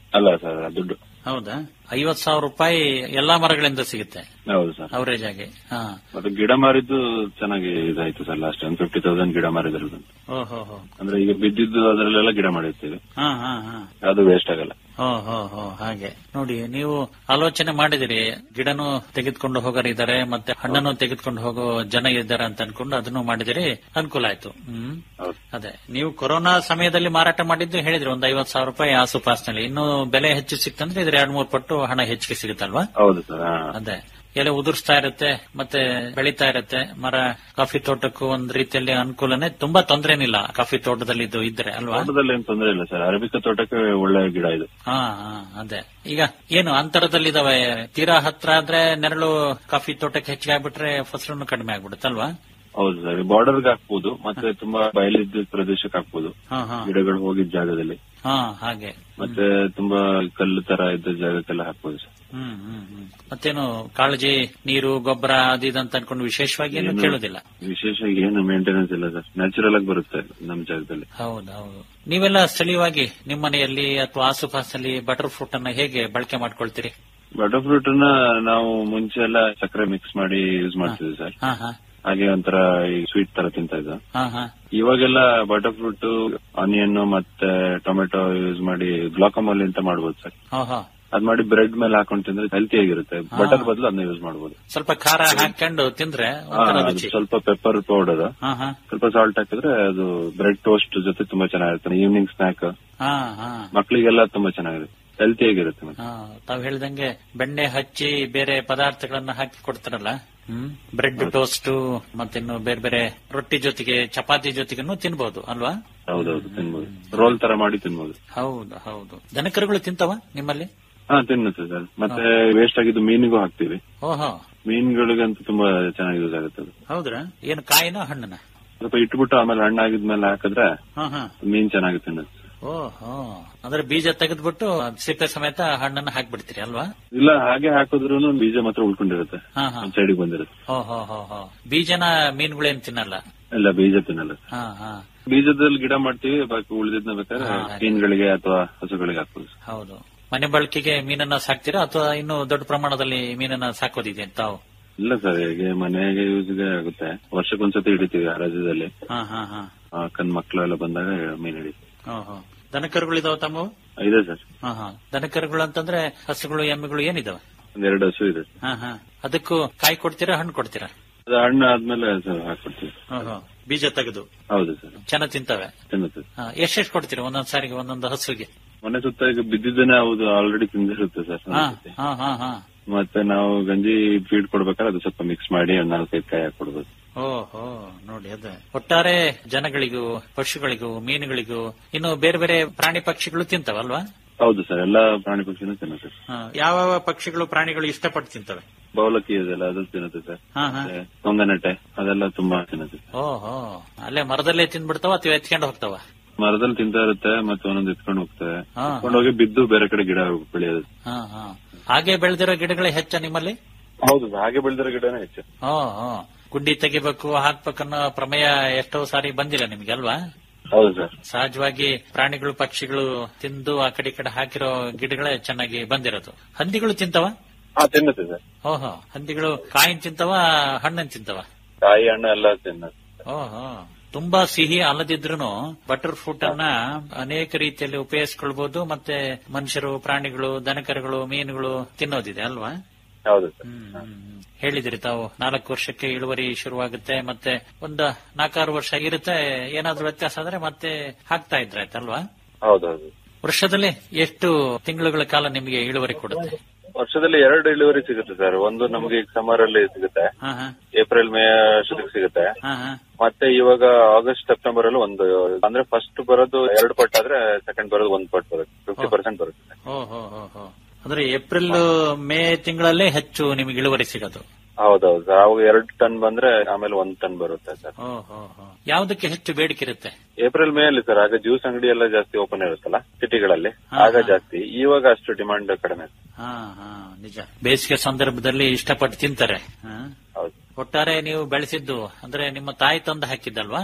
ಅಲ್ಲ ಸರ್ ದುಡ್ಡು ಹೌದಾ ಐವತ್ ಸಾವಿರ ರೂಪಾಯಿ ಎಲ್ಲಾ ಮರಗಳಿಂದ ಸಿಗುತ್ತೆ ಹೌದು ಸರ್ ಅವರೇಜ್ ಆಗಿ ಹಾ ಮತ್ತೆ ಗಿಡ ಮಾರಿದ್ದು ಚೆನ್ನಾಗಿ ಇದಾಯ್ತು ಸರ್ ಲಾಸ್ಟ್ ಒಂದು ಫಿಫ್ಟಿ ತೌಸಂಡ್ ಗಿಡ ಮಾರಿದ್ರದ್ದು ಓಹೋ ಹೋ ಅಂದ್ರೆ ಈಗ ಬಿದ್ದಿದ್ದು ಅದರಲ್ಲೆಲ್ಲ ಗಿಡ ಮಾಡಿರ್ತೀವಿ ಹಾ ಹಾ ಹಾ ಅದು ವೇಸ್ಟ್ ಆಗಲ್ಲ ಹೋ ಹೋ ಹೋ ಹಾಗೆ ನೋಡಿ ನೀವು ಆಲೋಚನೆ ಮಾಡಿದಿರಿ ಗಿಡನು ತೆಗೆದುಕೊಂಡು ಹೋಗೋರಿದ್ದಾರೆ ಮತ್ತೆ ಹಣ್ಣನ್ನು ತೆಗೆದುಕೊಂಡು ಹೋಗೋ ಜನ ಇದ್ದಾರೆ ಅಂತ ಅನ್ಕೊಂಡು ಅದನ್ನು ಮಾಡಿದಿರಿ ಅನುಕೂಲ ಆಯ್ತು ಹ್ಮ್ ಹೌದು ಅದೇ ನೀವು ಕೊರೋನಾ ಸಮಯದಲ್ಲಿ ಮಾರಾಟ ಮಾಡಿದ್ದು ಹೇಳಿದ್ರಿ ಒಂದು ಐವತ್ ಸಾವಿರ ರೂಪಾಯಿ ಆಸುಪಾಸಿನಲ್ಲಿ ಇನ್ನು ಬೆಲೆ ಹೆಚ್ಚು ಸಿಕ್ತಂದ್ರೆ ಇದ್ರ ಎರಡ್ ಮೂರು ಪಟ್ಟು ಹಣ ಹೆಚ್ಚಿಗೆ ಸಿಗುತ್ತಲ್ವಾ ಹೌದು ಸರ್ ಹಾ ಅದೇ ಎಲೆ ಉದುರಿಸ್ತಾ ಇರುತ್ತೆ ಮತ್ತೆ ಬೆಳೀತಾ ಇರುತ್ತೆ ಮರ ಕಾಫಿ ತೋಟಕ್ಕೂ ಒಂದ್ ರೀತಿಯಲ್ಲಿ ಅನುಕೂಲನೇ ತುಂಬಾ ತೊಂದ್ರೆ ಏನಿಲ್ಲ ಕಾಫಿ ತೋಟದಲ್ಲಿ ಇದು ಇದ್ರೆ ಅಲ್ವಾ ತೋಟದಲ್ಲಿ ಏನ್ ತೊಂದರೆ ಇಲ್ಲ ಸರ್ ಅರಬಿಕ ತೋಟಕ್ಕೆ ಒಳ್ಳೆ ಗಿಡ ಇದು ಹಾ ಹಾ ಅದೇ ಈಗ ಏನು ಅಂತರದಲ್ಲಿದಾವೆ ತೀರಾ ಹತ್ರ ಆದ್ರೆ ನೆರಳು ಕಾಫಿ ತೋಟಕ್ಕೆ ಹೆಚ್ಚಿಗೆ ಆಗ್ಬಿಟ್ರೆ ಫಸಲನ್ನು ಕಡಿಮೆ ಆಗ್ಬಿಡುತ್ತಲ್ವಾ ಹೌದು ಸರ್ ಬಾರ್ಡರ್ಗೆ ಹಾಕ್ಬೋದು ಮತ್ತೆ ತುಂಬಾ ಬಯಲಿದ್ದ ಪ್ರದೇಶಕ್ಕೆ ಹಾಕ್ಬೋದು ಹಾ ಹಾ ಗಿಡಗಳು ಹೋಗಿದ್ದ ಜಾಗದಲ್ಲಿ ಹಾ ಹಾಗೆ ಮತ್ತೆ ತುಂಬಾ ಕಲ್ಲು ತರ ಇದ್ದ ಜಾಗಕ್ಕೆಲ್ಲ ಹಾಕ್ಬೋದು ಸರ್ ಹ್ಮ್ ಹ್ಮ್ ಹ್ಮ್ ಮತ್ತೇನು ಕಾಳಜಿ ನೀರು ಗೊಬ್ಬರ ಅದು ಇದು ಅಂತ ಅನ್ಕೊಂಡು ವಿಶೇಷವಾಗಿ ಏನು ಏನು- ಕೇಳೋದಿಲ್ಲ ವಿಶೇಷ ಏನು ಮೇಂಟೆನೆನ್ಸ್ ಇಲ್ಲ ಸರ್ ನ್ಯಾಚುರಲ್ ಆಗಿ ಬರುತ್ತೆ ನಮ್ ಜಾಗದಲ್ಲಿ ಹೌದು ಹೌದು ನೀವೆಲ್ಲ ಸ್ಥಳೀಯವಾಗಿ ನಿಮ್ಮ ಮನೆಯಲ್ಲಿ ಅಥವಾ ಆಸುಪಾಸಲ್ಲಿ ಬಟರ್ ಫ್ರೂಟ್ ಅನ್ನ ಹೇಗೆ ಬಳಕೆ ಮಾಡ್ಕೊಳ್ತೀರಿ ಬಟರ್ ಫ್ರೂಟ್ ನ ನಾವು ಮುಂಚೆ ಎಲ್ಲ ಸಕ್ಕರೆ ಮಿಕ್ಸ್ ಮಾಡಿ ಯೂಸ್ ಮಾಡ್ತಿದ್ವಿ ಸರ್ ಹಾ ಹಾ ಹಾಗೆ ಒಂಥರ ಈ ಸ್ವೀಟ್ ತರ ತಿಂತಾ ಇದ್ದ ಹಾ ಹಾ ಇವಾಗೆಲ್ಲ ಬಟರ್ ಫ್ರೂಟ್ ಆನಿಯನ್ ಮತ್ತೆ ಟೊಮೆಟೊ ಯೂಸ್ ಮಾಡಿ ಗ್ಲಾಕಮೋಲಿ ಅಂತ ಮಾಡ್ಬೋದು ಸರ್ ಹಾ ಹಾ ಅದ್ ಮಾಡಿ ಬ್ರೆಡ್ ಮೇಲೆ ಹಾಕೊಂಡು ತಿಂದ್ರೆ ಹೆಲ್ತಿ ಆಗಿರುತ್ತೆ ಬಟರ್ ಬದಲು ಅದನ್ನ ಯೂಸ್ ಮಾಡಬಹುದು ಸ್ವಲ್ಪ ಖಾರ ಹಾಕೊಂಡು ತಿಂದ್ರೆ ಒಂಥರ ರುಚಿ ಸ್ವಲ್ಪ ಪೆಪ್ಪರ್ ಪೌಡರ್ ಹಾ ಹಾ ಸ್ವಲ್ಪ ಸಾಲ್ಟ್ ಹಾಕಿದ್ರೆ ಅದು ಬ್ರೆಡ್ ಟೋಸ್ಟ್ ಜೊತೆ ತುಂಬಾ ಚೆನ್ನಾಗಿರುತ್ತೆ ಈವ್ನಿಂಗ್ ಸ್ನಾಕ್ ಹಾ ಹಾ ಮಕ್ಕಳಿಗೆಲ್ಲ ತುಂಬಾ ಚೆನ್ನಾಗಿರುತ್ತೆ ಹೆಲ್ತಿ ಆಗಿರುತ್ತೆ ಮತ್ತೆ. ಹಾ, ತಾವ್ ಹೇಳ್ದಂಗೆ ಬೆಣ್ಣೆ ಹಚ್ಚಿ ಬೇರೆ ಪದಾರ್ಥಗಳನ್ನ ಹಾಕಿ ಕೊಡ್ತಾರಲ್ಲ ಹ್ಮ್ ಬ್ರೆಡ್ ಟೋಸ್ಟ್ ಮತ್ತಿನ್ನು ಬೇರೆ ಬೇರೆ ರೊಟ್ಟಿ ಜೊತೆಗೆ ಚಪಾತಿ ಜೊತೆಗೂ ತಿನ್ಬಹುದು ಅಲ್ವಾ ಹೌದೌದು ತಿನ್ಬೋದು ರೋಲ್ ತರ ಮಾಡಿ ತಿನ್ಬೋದು ಹೌದು ಹೌದು ದನಕರುಗಳು ತಿಂತವ ನಿಮ್ಮಲ್ಲಿ ಹಾ ತಿನ್ನುತ್ತೆ ಸರ್ ಮತ್ತೆ ವೇಸ್ಟ್ ಆಗಿದ್ದು ಮೀನಿಗೂ ಹಾಕ್ತಿವಿ ಓಹೋ ಮೀನುಗಳಿಗಂತೂ ತುಂಬಾ ಚೆನ್ನಾಗಿ ಯೂಸ್ ಆಗುತ್ತೆ ಅದು ಹೌದ್ರಾ ಏನು ಕಾಯಿನ ಹಣ್ಣನ ಸ್ವಲ್ಪ ಇಟ್ಬಿಟ್ಟು ಆಮೇಲೆ ಹಣ್ಣಾಗಿದ್ಮೇಲೆ ಹಾಕಿದ್ರೆ ಹಾ ಹಾ ಮೀನ್ ಚೆನ್ನಾಗಿ ತಿನ್ನುತ್ತೆ ಓಹೋ ಅಂದ್ರೆ ಬೀಜ ತೆಗೆದ್ಬಿಟ್ಟು ಸಿಪ್ಪೆ ಸಮೇತ ಹಣ್ಣನ್ನ ಹಾಕ್ಬಿಡ್ತೀರಿ ಅಲ್ವಾ ಇಲ್ಲ ಹಾಗೆ ಹಾಕಿದ್ರು ಬೀಜ ಮಾತ್ರ ಉಳ್ಕೊಂಡಿರುತ್ತೆ ಹಾ ಹಾ ಒಂದ್ ಸೈಡಿಗೆ ಬಂದಿರುತ್ತೆ ಹೋ ಹೋ ಹೋ ಹೋ ಬೀಜನ ಮೀನುಗಳೇನ್ ತಿನ್ನಲ್ಲ ಇಲ್ಲ ಬೀಜ ತಿನ್ನಲ್ಲ ಹಾ ಹಾ ಬೀಜದಲ್ಲಿ ಗಿಡ ಮಾಡ್ತೀವಿ ಬಾಕಿ ಉಳಿದಿದ್ನ ಬೇಕಾದ್ರೆ ಹಾ. ಮೀನುಗಳಿಗೆ ಅಥವಾ ಹಸುಗಳಿಗೆ ಹಾಕ್ಬೋದು ಹೌದು ಮನೆ ಬಳಕೆಗೆ ಮೀನನ್ನ ಸಾಕ್ತೀರಾ ಅಥವಾ ಇನ್ನು ದೊಡ್ಡ ಪ್ರಮಾಣದಲ್ಲಿ ಮೀನನ್ನ ಸಾಕೋದಿದೆ ತಾವು ಇಲ್ಲ ಸರ್ ಹೇಗೆ ಮನೆಗೆ ಯೂಸ್ಗೆ ಆಗುತ್ತೆ ವರ್ಷಕ್ಕೊಂದ್ಸತಿ ಹಿಡಿತೀವಿ ಆ ರಾಜ್ಯದಲ್ಲಿ ಹಾ ಹಾ ಹಾ ಕಣ್ ಮಕ್ಳು ಎಲ್ಲ ಬಂದಾಗ ಮೀನ್ ಹಿಡಿತೀವಿ ಓಹೋ ದನಕರುಗಳಿದಾವ ತಮ್ಮ ಇದೆ ಸರ್ ಹಾ ಹಾ ದನಕರುಗಳು ಅಂತಂದ್ರೆ ಹಸುಗಳು ಎಮ್ಮೆಗಳು ಏನಿದಾವೆ ಒಂದ್ ಎರಡು ಹಸು ಇದೆ ಹಾ ಹಾ ಅದಕ್ಕೂ ಕಾಯಿ ಕೊಡ್ತೀರಾ ಹಣ್ಣು ಕೊಡ್ತೀರಾ ಅದು ಹಣ್ಣು ಆದ್ಮೇಲೆ ಸರ್ ಹಾಕ್ಕೊಡ್ತೀವಿ ಓಹೋ ಬೀಜ ತೆಗೆದು ಹೌದು ಸರ್ ಚೆನ್ನಾಗ್ ತಿಂತವೆ ತಿನ್ನುತ್ತೆ ಹಾ, ಎಷ್ಟೆಷ್ಟು ಕೊಡ್ತೀರಾ ಒಂದೊಂದ್ ಸಾರಿಗೆ ಒಂದೊಂದು ಹಸುಗೆ ಮನೆ ಸುತ್ತ ಈಗ ಬಿದ್ದಿದ್ದೇನೆ ಹೌದು ಆಲ್ರೆಡಿ ತಿಂದಿರುತ್ತೆ ಸರ್ ಹಾ ಒಂದೊಂದ್ಸತಿ. ಹಾ ಹಾ ಹಾ ಮತ್ತೆ ನಾವು ಗಂಜಿ ಫೀಡ್ ಕೊಡ್ಬೇಕಾದ್ರೆ ಅದು ಸ್ವಲ್ಪ ಮಿಕ್ಸ್ ಮಾಡಿ ಒಂದ್ ನಾಲ್ಕೈದು ಕಾಯಿ ಹಾಕೊಡ್ಬೋದು ಓಹೋ ನೋಡಿ ಅದೇ ಒಟ್ಟಾರೆ ಜನಗಳಿಗೂ ಪಶುಗಳಿಗೂ ಮೀನುಗಳಿಗೂ ಇನ್ನು ಬೇರೆ ಬೇರೆ ಪ್ರಾಣಿ ಪಕ್ಷಿಗಳು ತಿಂತವಲ್ವಾ ಹೌದು ಸರ್ ಎಲ್ಲಾ ಪ್ರಾಣಿ ಪಕ್ಷಿನೂ ತಿನ್ನುತ್ತೆ ಯಾವ ಪಕ್ಷಿಗಳು ಪ್ರಾಣಿಗಳು ಇಷ್ಟಪಟ್ಟು ತಿಂತವೆ ಬೌಲಕ್ಕಿ ಇದೆಲ್ಲ ಅದು ತಿನ್ನುತ್ತೆ ಸರ್ ಹಾ ಹಾ ಮತ್ತೆ ತೊಂಗನಟ್ಟೆ ಅದೆಲ್ಲ ತುಂಬಾ ತಿನ್ನುತ್ತೆ ಓಹೋ ಅಲ್ಲೇ ಮರದಲ್ಲೇ ತಿಂದ್ಬಿಡ್ತಾವ ಅಥವಾ ಎತ್ಕೊಂಡು ಹೋಗ್ತಾವ ಮರದಲ್ಲಿ ತಿಂತಾ ಇರುತ್ತೆ ಮತ್ತೆ ಒಂದೊಂದು ಎತ್ಕೊಂಡು ಹೋಗ್ತವೆ ಹಾ. ಎತ್ಕೊಂಡು ಹೋಗಿ ಬಿದ್ದು ಬೇರೆ ಕಡೆ ಗಿಡ ಬೆಳೆಯೋದು ಹಾ ಹಾ ಹಾಗೆ ಬೆಳೆದಿರೋ ಗಿಡಗಳೇ ಹೆಚ್ಚ ನಿಮ್ಮಲ್ಲಿ ಹೌದು ಹಾಗೆ ಬೆಳೆದಿರೋ ಗಿಡನೇ ಹೆಚ್ಚು ಹೋ ಹೋ ಗುಂಡಿ ತೆಗಿಬೇಕು ಹಾಕ್ಬೇಕನ್ನೋ ಪ್ರಮೇಯ ಎಷ್ಟೋ ಸಾರಿ ಬಂದಿಲ್ಲ ನಿಮ್ಗೆ ಅಲ್ವಾ ಹೌದು ಸರ್ ಸಹಜವಾಗಿ ಪ್ರಾಣಿಗಳು ಪಕ್ಷಿಗಳು ತಿಂದು ಆ ಕಡೆ ಈ ಕಡೆ ಹಾಕಿರೋ ಗಿಡಗಳೇ ಚೆನ್ನಾಗಿ ಬಂದಿರೋದು ಹಂದಿಗಳು ತಿಂತವ ಹಾ ತಿನ್ನುತ್ತೆ ಸರ್ ಓಹೋ ಹಂದಿಗಳು ಕಾಯಿನ್ ತಿಂತವ ಹಣ್ಣನ್ ತಿಂತವ ಕಾಯಿ ಹಣ್ಣು ಎಲ್ಲ ತಿನ್ನುತ್ತೆ ಓಹೋ ತುಂಬಾ ಸಿಹಿ ಅಲ್ಲದಿದ್ರು ಬಟರ್ ಫ್ರೂಟ್ ಅನ್ನ ಅನೇಕ ರೀತಿಯಲ್ಲಿ ಉಪಯೋಗಿಸ್ಕೊಳ್ಬಹುದು ಮತ್ತೆ ಮನುಷ್ಯರು ಪ್ರಾಣಿಗಳು ದನಕರುಗಳು ಮೀನುಗಳು ತಿನ್ನೋದಿದೆ ಅಲ್ವಾ ಹೌದು ಸರ್ ಹ್ಮ್, ಹ್ಮ್, ಹ್ಮ್. ಹೇಳಿದಿರಿ ತಾವು ನಾಲ್ಕು ವರ್ಷಕ್ಕೆ ಇಳುವರಿ ಶುರುವಾಗುತ್ತೆ ಮತ್ತೆ ಒಂದು ನಾಲ್ಕಾರು ವರ್ಷ ಇರುತ್ತೆ ಏನಾದ್ರೂ ವ್ಯತ್ಯಾಸ ಆದ್ರೆ ಮತ್ತೆ ಹಾಕ್ತಾ ಇದ್ರಾಯ್ತಲ್ವಾ ಹೌದೌದು ವರ್ಷದಲ್ಲಿ ಎಷ್ಟು ತಿಂಗಳುಗಳ ಕಾಲ ನಿಮಗೆ ಇಳುವರಿ ಕೊಡುತ್ತೆ ವರ್ಷದಲ್ಲಿ ಎರಡು ಇಳುವರಿ ಸಿಗುತ್ತೆ ಸರ್ ಒಂದು ನಮಗೆ ಈಗ ಸಮ್ಮರ್ ಅಲ್ಲಿ ಸಿಗುತ್ತೆ ಹಾ ಹಾ ಏಪ್ರಿಲ್ ಮೇ ಅಷ್ಟೊತ್ತಿಗೆ ಸಿಗುತ್ತೆ ಹಾ ಹಾ ಮತ್ತೆ ಇವಾಗ ಆಗಸ್ಟ್ ಸೆಪ್ಟೆಂಬರ್ ಅಲ್ಲಿ ಒಂದು ಅಂದ್ರೆ ಫಸ್ಟ್ ಬರೋದು ಎರಡು ಪಟ್ಟು ಆದ್ರೆ ಸೆಕೆಂಡ್ ಬರೋದು ಒಂದು ಪಟ್ಟು ಬರುತ್ತೆ ಫಿಫ್ಟಿ ಪರ್ಸೆಂಟ್ ಬರುತ್ತೆ ಓ ಹೋ ಹೋ ಹೋ ಅಂದ್ರೆ ಏಪ್ರಿಲ್ ಮೇ ತಿಂಗಳಲ್ಲೇ ಹೆಚ್ಚು ನಿಮಗೆ ಇಳುವರಿ ಸಿಗೋದು ಹೌದೌದು ಸರ್ ಅವಾಗ ಎರಡು ಟನ್ ಬಂದ್ರೆ ಆಮೇಲೆ ಒಂದ್ ಟನ್ ಬರುತ್ತೆ ಸರ್ ಓ ಹೋ ಹೋ ಯಾವುದಕ್ಕೆ ಹೆಚ್ಚು ಬೇಡಿಕೆ ಇರುತ್ತೆ ಏಪ್ರಿಲ್ ಮೇ ಅಲ್ಲಿ ಸರ್ ಆಗ ಜ್ಯೂಸ್ ಅಂಗಡಿ ಎಲ್ಲ ಜಾಸ್ತಿ ಓಪನ್ ಇರುತ್ತಲ್ಲ ಸಿಟಿಗಳಲ್ಲಿ ಹಾ, ಆಗ ಹಾ. ಜಾಸ್ತಿ ಇವಾಗ ಅಷ್ಟು ಡಿಮಾಂಡ್ ಕಡಿಮೆ ಹಾ ಹಾ ನಿಜ ಬೇಸಿಗೆ ಸಂದರ್ಭದಲ್ಲಿ ಇಷ್ಟಪಟ್ಟು ತಿಂತಾರೆ ಹಾ. ಹೌದು ಒಟ್ಟಾರೆ ನೀವು ಬೆಳೆಸಿದ್ದು ಅಂದ್ರೆ ನಿಮ್ಮ ತಾಯಿ ತಂದು ಹಾಕಿದ್ದಲ್ವಾ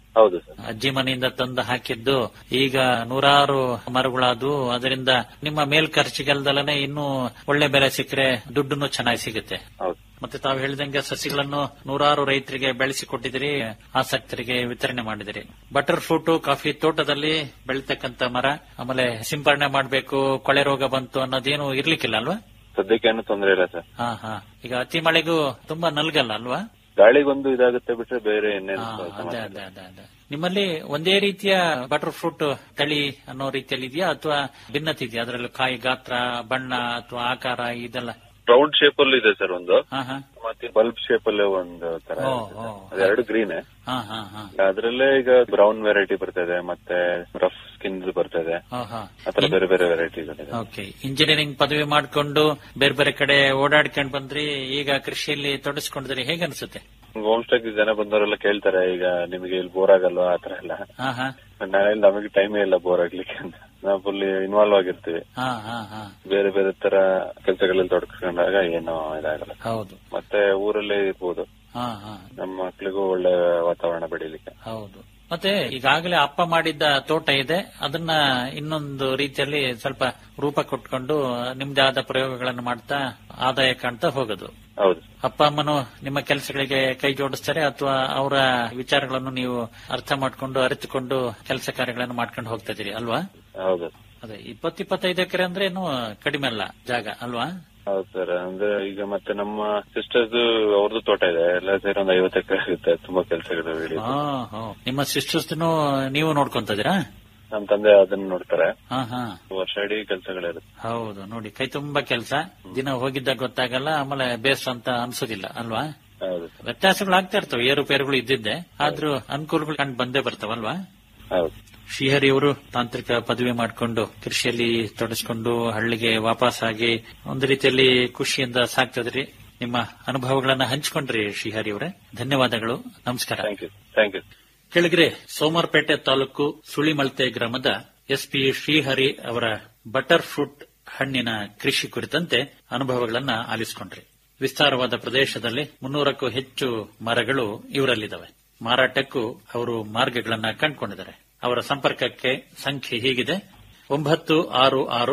ಹೌದು ಸರ್ ಅಜ್ಜಿ ಮನೆಯಿಂದ ತಂದು ಹಾಕಿದ್ದು ಈಗ ನೂರಾರು ಮರಗಳಾದವು ಅದರಿಂದ ನಿಮ್ಮ ಮೇಲ್ ಖರ್ಚಿಗೆಲ್ದಲನೆ ಇನ್ನೂ ಒಳ್ಳೆ ಬೆಲೆ ಸಿಕ್ಕರೆ ದುಡ್ಡುನು ಚೆನ್ನಾಗಿ ಸಿಗುತ್ತೆ ಹೌದು ಮತ್ತೆ ತಾವು ಹೇಳಿದಂಗೆ ಸಸಿಗಳನ್ನು ನೂರಾರು ರೈತರಿಗೆ ಬೆಳೆಸಿಕೊಟ್ಟಿದಿರಿ ಆಸಕ್ತರಿಗೆ ವಿತರಣೆ ಮಾಡಿದಿರಿ ಬಟರ್ ಫ್ರೂಟ್ ಕಾಫಿ ತೋಟದಲ್ಲಿ ಬೆಳಿತಕ್ಕಂತ ಮರ ಆಮೇಲೆ ಸಿಂಪರಣೆ ಮಾಡಬೇಕು ಕೊಳೆ ರೋಗ ಬಂತು ಅನ್ನೋದೇನು ಇರ್ಲಿಕ್ಕಿಲ್ಲ ಅಲ್ವಾ ಸದ್ಯಕ್ಕೇನು ತೊಂದರೆ ಇಲ್ಲ ಸರ್ ಹಾ ಹಾ ಈಗ ಅತಿ ಮಳೆಗೂ ತುಂಬಾ ನಲ್ಗಲ್ಲ ಅಲ್ವಾ ಗಾಳಿಗೊಂದು ಇದಾಗುತ್ತೆ ಬಿಟ್ರೆ ಬೇರೆ ಇನ್ನೇನು ಹಾ, ಸಮಸ್ಯೆ ಅದೇ ಇಲ್ಲ. ಅದೇ ಅದೇ ಅದೇ ನಿಮ್ಮಲ್ಲಿ ಒಂದೇ ರೀತಿಯ ಬಟರ್ ಫ್ರೂಟ್ ತಳಿ ಅನ್ನೋ ರೀತಿಯಲ್ಲಿ ಇದೆಯಾ ಅಥವಾ ಭಿನ್ನತೆ ಇದೆಯಾ ಅದರಲ್ಲಿ ಕಾಯಿ ಗಾತ್ರ ಬಣ್ಣ ಅಥವಾ ಆಕಾರ ಇದೆಲ್ಲ ರೌಂಡ್ ಶೇಪ್ ಅಲ್ಲಿ ಇದೆ ಸರ್ ಒಂದು ಹಾ ಹಾ ಮತ್ತೆ ಬಲ್ಬ್ ಶೇಪ್ ಅಲ್ಲಿ ಒಂದು ತರ ಓ, ಇದೆ ಓ. ಸರ್. ಅದೆರಡು ಗ್ರೀನ್ ಹಾ ಹಾ ಹಾ ಅದ್ರಲ್ಲೇ ಈಗ ಬ್ರೌನ್ ವೆರೈಟಿ ಬರ್ತದೆ ಮತ್ತೆ ರಫ್ ಸ್ಕಿನ್ ಬರ್ತದೆ ಹಾ ಹಾ ಆತರ ಬೇರೆ ಬೇರೆ ವೆರೈಟಿಗಳಿದೆ ಓಕೆ ಇಂಜಿನಿಯರಿಂಗ್ ಪದವಿ ಮಾಡ್ಕೊಂಡು ಬೇರೆ ಬೇರೆ ಕಡೆ ಓಡಾಡ್ಕೊಂಡ್ ಬಂದ್ರಿ ಈಗ ಕೃಷಿಯಲ್ಲಿ ತೊಡಸ್ಕೊಂಡಿದ್ರಿ ಹೇಗೆ ಅನ್ಸುತ್ತೆ ಹೋಮ್ ಸ್ಟೇ ಜನ ಬಂದವರೆಲ್ಲ ಕೇಳ್ತಾರೆ ಈಗ ನಿಮಗೆ ಇಲ್ಲಿ ಬೋರ್ ಆಗಲ್ವಾ ಆತರ ಎಲ್ಲ ಹಾ ಹಾ ನಾಳೆ ನಮಗೆ ಟೈಮೇ ಇಲ್ಲ ಬೋರ್ ಆಗ್ಲಿಕ್ಕೆ ಅಂತ ನಾವು ಫುಲ್ ಇನ್ವಾಲ್ವ್ ಆಗಿರ್ತೀವಿ ಹಾ ಹಾ ಹಾ ಬೇರೆ ಬೇರೆ ತರ ಕೆಲಸಗಳಲ್ಲಿ ತೊಡಗಿಸ್ಕೊಂಡಾಗ ಏನೋ ಇದಾಗಲ್ಲ ಹೌದು ಮತ್ತೆ ಊರಲ್ಲೇ ಇರ್ಬೋದು ಹಾ ಹಾ ನಮ್ಮ ಮಕ್ಳಿಗೂ ಒಳ್ಳೆ ವಾತಾವರಣ ಬೆಳೀಲಿಕ್ಕೆ ಹೌದು ಮತ್ತೆ ಈಗಾಗಲೇ ಅಪ್ಪ ಮಾಡಿದ್ದ ತೋಟ ಇದೆ ಅದನ್ನ ಇನ್ನೊಂದು ರೀತಿಯಲ್ಲಿ ಸ್ವಲ್ಪ ರೂಪ ಕೊಟ್ಕೊಂಡು ನಿಮ್ದೇ ಆದ ಪ್ರಯೋಗಗಳನ್ನು ಮಾಡ್ತಾ ಆದಾಯ ಕಾಣ್ತಾ ಹೋಗೋದು ಹೌದು ಅಪ್ಪ ಅಮ್ಮನು ನಿಮ್ಮ ಕೆಲಸಗಳಿಗೆ ಕೈ ಜೋಡಿಸ್ತಾರೆ ಅಥವಾ ಅವರ ವಿಚಾರಗಳನ್ನು ನೀವು ಅರ್ಥ ಮಾಡ್ಕೊಂಡು ಅರಿತುಕೊಂಡು ಕೆಲಸ ಕಾರ್ಯಗಳನ್ನು ಮಾಡ್ಕೊಂಡು ಹೋಗ್ತಾ ಇದೀರಿ ಅಲ್ವಾ ಹೌದು ಅದೇ ಇಪ್ಪತ್ ಇಪ್ಪತ್ತೈದು ಎಕರೆ ಅಂದ್ರೆ ಏನು ಕಡಿಮೆ ಅಲ್ಲ ಜಾಗ ಅಲ್ವಾ ಹೌದು ಸರ್ ಅಂದ್ರೆ ಈಗ ಮತ್ತೆ ನಮ್ಮ ಸಿಸ್ಟರ್ಸ್ ಅವ್ರದ್ದು ತೋಟ ಇದೆ ಎಲ್ಲ ಸೇರಿ ಒಂದು ಐವತ್ತು ಎಕರೆ ಆಗುತ್ತೆ ತುಂಬಾ ಕೆಲಸಗಳು ಹಾ ಹಾ ನಿಮ್ಮ ಸಿಸ್ಟರ್ಸ್ ನೀವು ನೋಡ್ಕೊಂತ ಇದೀರಾ ನಮ್ಮ ತಂದೆ ಅದನ್ನ ನೋಡ್ತಾರೆ ಹಾ ಹಾ ವರ್ಷ ಇಡೀ ಕೆಲಸಗಳಿರುತ್ತೆ ಹೌದು ನೋಡಿ ಕೈ ತುಂಬಾ ಕೆಲಸ ದಿನ ಹೋಗಿದ್ದಾಗ ಗೊತ್ತಾಗಲ್ಲ ಆಮೇಲೆ ಬೇಸ್ ಅಂತ ಅನ್ಸೋದಿಲ್ಲ ಅಲ್ವಾ ಹೌದು ವ್ಯತ್ಯಾಸಗಳು ಆಗ್ತಾ ಇರ್ತವೆ ಏರುಪೇರುಗಳು ಇದ್ದಿದ್ದೆ ಆದ್ರೂ ಅನುಕೂಲಗಳು ಕಂಡು ಬಂದೇ ಬರ್ತಾವಲ್ವಾ ಹೌದು ಶ್ರೀಹರಿ ಅವರು ತಾಂತ್ರಿಕ ಪದವಿ ಮಾಡಿಕೊಂಡು ಕೃಷಿಯಲ್ಲಿ ತೊಡಸ್ಕೊಂಡು ಹಳ್ಳಿಗೆ ವಾಪಸ್ ಆಗಿ ಒಂದು ರೀತಿಯಲ್ಲಿ ಖುಷಿಯಿಂದ ಸಾಕ್ತದ್ರಿ ನಿಮ್ಮ ಅನುಭವಗಳನ್ನ ಹಂಚಿಕೊಂಡ್ರಿ ಶ್ರೀಹರಿ ಅವರೇ ಧನ್ಯವಾದಗಳು ನಮಸ್ಕಾರ ಥ್ಯಾಂಕ್ ಯು ಥ್ಯಾಂಕ್ ಯು ಕೆಳಗರೆ ಸೋಮವಾರಪೇಟೆ ತಾಲೂಕು ಸುಳಿಮಳ್ತೆ ಗ್ರಾಮದ ಎಸ್ಪಿ ಶ್ರೀಹರಿ ಅವರ ಬಟರ್ ಫ್ರೂಟ್ ಹಣ್ಣಿನ ಕೃಷಿ ಕುರಿತಂತೆ ಅನುಭವಗಳನ್ನ ಆಲಿಸಿಕೊಂಡ್ರಿ ವಿಸ್ತಾರವಾದ ಪ್ರದೇಶದಲ್ಲಿ ಮುನ್ನೂರಕ್ಕೂ ಹೆಚ್ಚು ಮರಗಳು ಇವರಲ್ಲಿದ್ದಾವೆ ಮಾರಾಟಕ್ಕೂ ಅವರು ಮಾರ್ಗಗಳನ್ನ ಕಂಡುಕೊಂಡಿದ್ದಾರೆ ಅವರ ಸಂಪರ್ಕಕ್ಕೆ ಸಂಖ್ಯೆ ಹೀಗಿದೆ ಒಂಬತ್ತು ಆರು ಆರು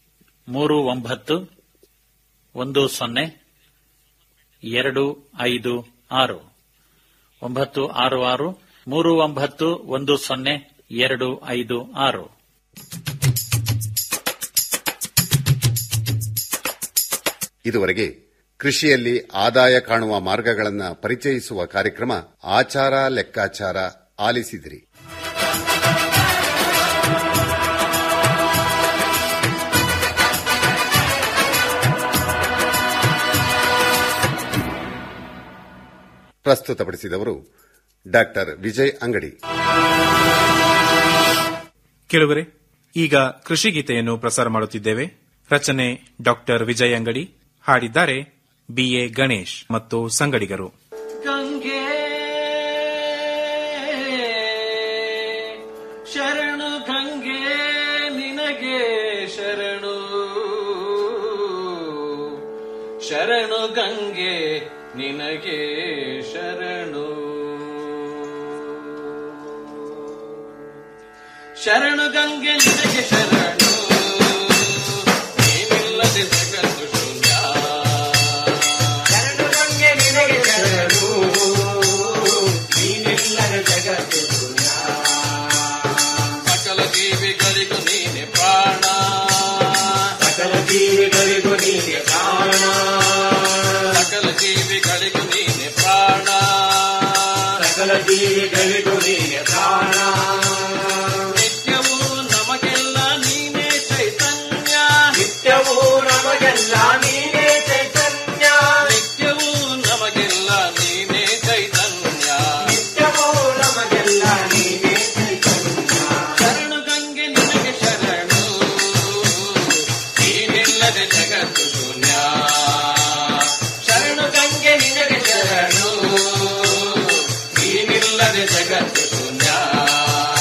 ಮೂರು ಒಂಬತ್ತು ಒಂದು ಸೊನ್ನೆ ಎರಡು ಐದು ಆರು ಒಂಬತ್ತು ಆರು ಆರು ಮೂರು ಒಂಬತ್ತು ಒಂದು ಸೊನ್ನೆ ಎರಡು ಐದು ಆರು ಇದುವರೆಗೆ ಕೃಷಿಯಲ್ಲಿ ಆದಾಯ ಕಾಣುವ ಮಾರ್ಗಗಳನ್ನು ಪರಿಚಯಿಸುವ ಕಾರ್ಯಕ್ರಮ ಆಚಾರ ಲೆಕ್ಕಾಚಾರ ಆಲಿಸಿದಿರಿ ಪ್ರಸ್ತುತಪಡಿಸಿದವರು ಡಾಕ್ಟರ್ ವಿಜಯ್ ಅಂಗಡಿ ಕೇಳುವರೆ ಈಗ ಕೃಷಿ ಗೀತೆಯನ್ನು ಪ್ರಸಾರ ಮಾಡುತ್ತಿದ್ದೇವೆ ರಚನೆ ಡಾಕ್ಟರ್ ವಿಜಯ್ ಅಂಗಡಿ ಹಾಡಿದ್ದಾರೆ ಬಿಎ ಗಣೇಶ್ ಮತ್ತು ಸಂಗಡಿಗರು ಗಂಗೆ ಶರಣು ಗಂಗೆ ನಿನಗೆ ಶರಣು ಶರಣು ಗಂಗೆ ನಿನಗೆ ಶರಣು ಶರಣು ಗಂಗೆ ನಿನಗೆ ಶರಣು ನೀನಿಲ್ಲದೆ ಜಗತ್ತು ಶೂನ್ಯ ಶರಣು ಗಂಗೆ ನಿನಗೆ ಶರಣು ನೀನಿಲ್ಲದೆ ಜಗತ್ತು ಶೂನ್ಯ ಸಕಲ ಜೀವಿಗಳಿಗೂ ನೀನೆ ಪ್ರಾಣ ಸಕಲ ಜೀವಿಗಳಿಗೂ ನೀನೆ ಪ್ರಾಣ ಸಕಲ ಜೀವಿಗಳಿಗೂ ನೀನೆ ಪ್ರಾಣ ಸಕಲ ಜೀವಿಗಳಿಗೂ ನೀನೆ ಪ್ರಾಣ ನಿತ್ಯವೂ ನಮಗೆಲ್ಲ ನೀನೇ ಚೈತನ್ಯ ನಿತ್ಯವೂ ನಮಗೆಲ್ಲ ನೀನೇ ಚೈತನ್ಯ ನಿತ್ಯವೂ ನಮಗೆಲ್ಲ ನೀನೇ ಚೈತನ್ಯ ನಿತ್ಯವೂ ನಮಗೆಲ್ಲ ನೀನೇ ಚೈತನ್ಯ ಶರಣು ಗಂಗೆ ನಿನಗೆ ಶರಣು ನೀನಿಲ್ಲದೆ ಜಗತ್ತು ಶೂನ್ಯ ಶರಣು ಗಂಗೆ ನಿನಗೆ ಶರಣು ನೀನಿಲ್ಲದೆ ಜಗತ್ತು ಶೂನ್ಯ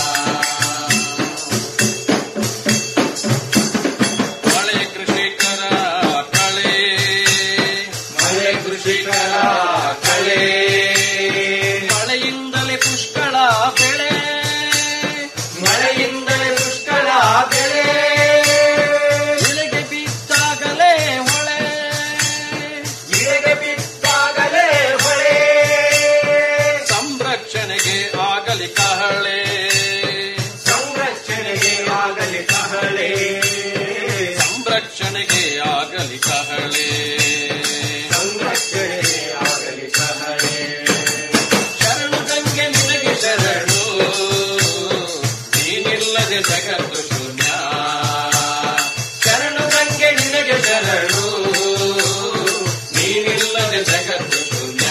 ಸಂರಕ್ಷಣೆಗೆ ಆಗಲಿ ಸಹಳೆ ಸಂರಕ್ಷಣೆಗೆ ಆಗಲಿ ಸಹನೆ ಶರಣು ಗಂಗೆ ನಿನಗೆ ಶರಣು ನೀನಿಲ್ಲದೆ ಜಗತ್ತು ಶೂನ್ಯ ಶರಣು ಗಂಗೆ ನಿನಗೆ ಶರಣು ನೀನಿಲ್ಲದೆ ಜಗತ್ತು ಶೂನ್ಯ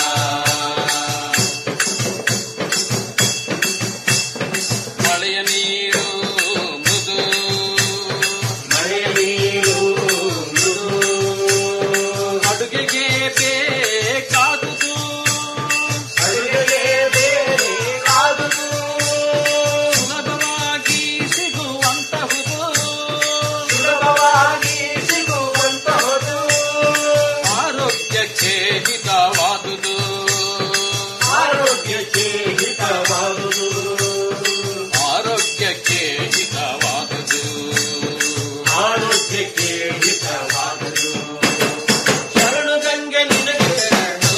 ಮಳೆಯ ನೀರು ಮೃದು ಮಳೆಯ ನೀರು ಮೃದು ಅಡುಗೆಗೆ ಬೇಕಾದುದು ಅಡುಗೆಗೆ ಬೇಕಾದುದು ಸುಲಭವಾಗಿ ಸಿಗುವಂತಹುದು ಸುಲಭವಾಗಿ ಸಿಗುವಂತಹದು ಆರೋಗ್ಯಕ್ಕೆ ಹಿತವಾದುದು ಆರೋಗ್ಯಕ್ಕೆ ಹಿತವಾದುದು ಆರೋಗ್ಯಕ್ಕೆ ಹಿತವಾದುದು ಆರೋಗ್ಯಕ್ಕೆ ಹಿತವಾದುದು ಶರಣು ಗಂಗೆ ನಿನಗೆ ಶರಣು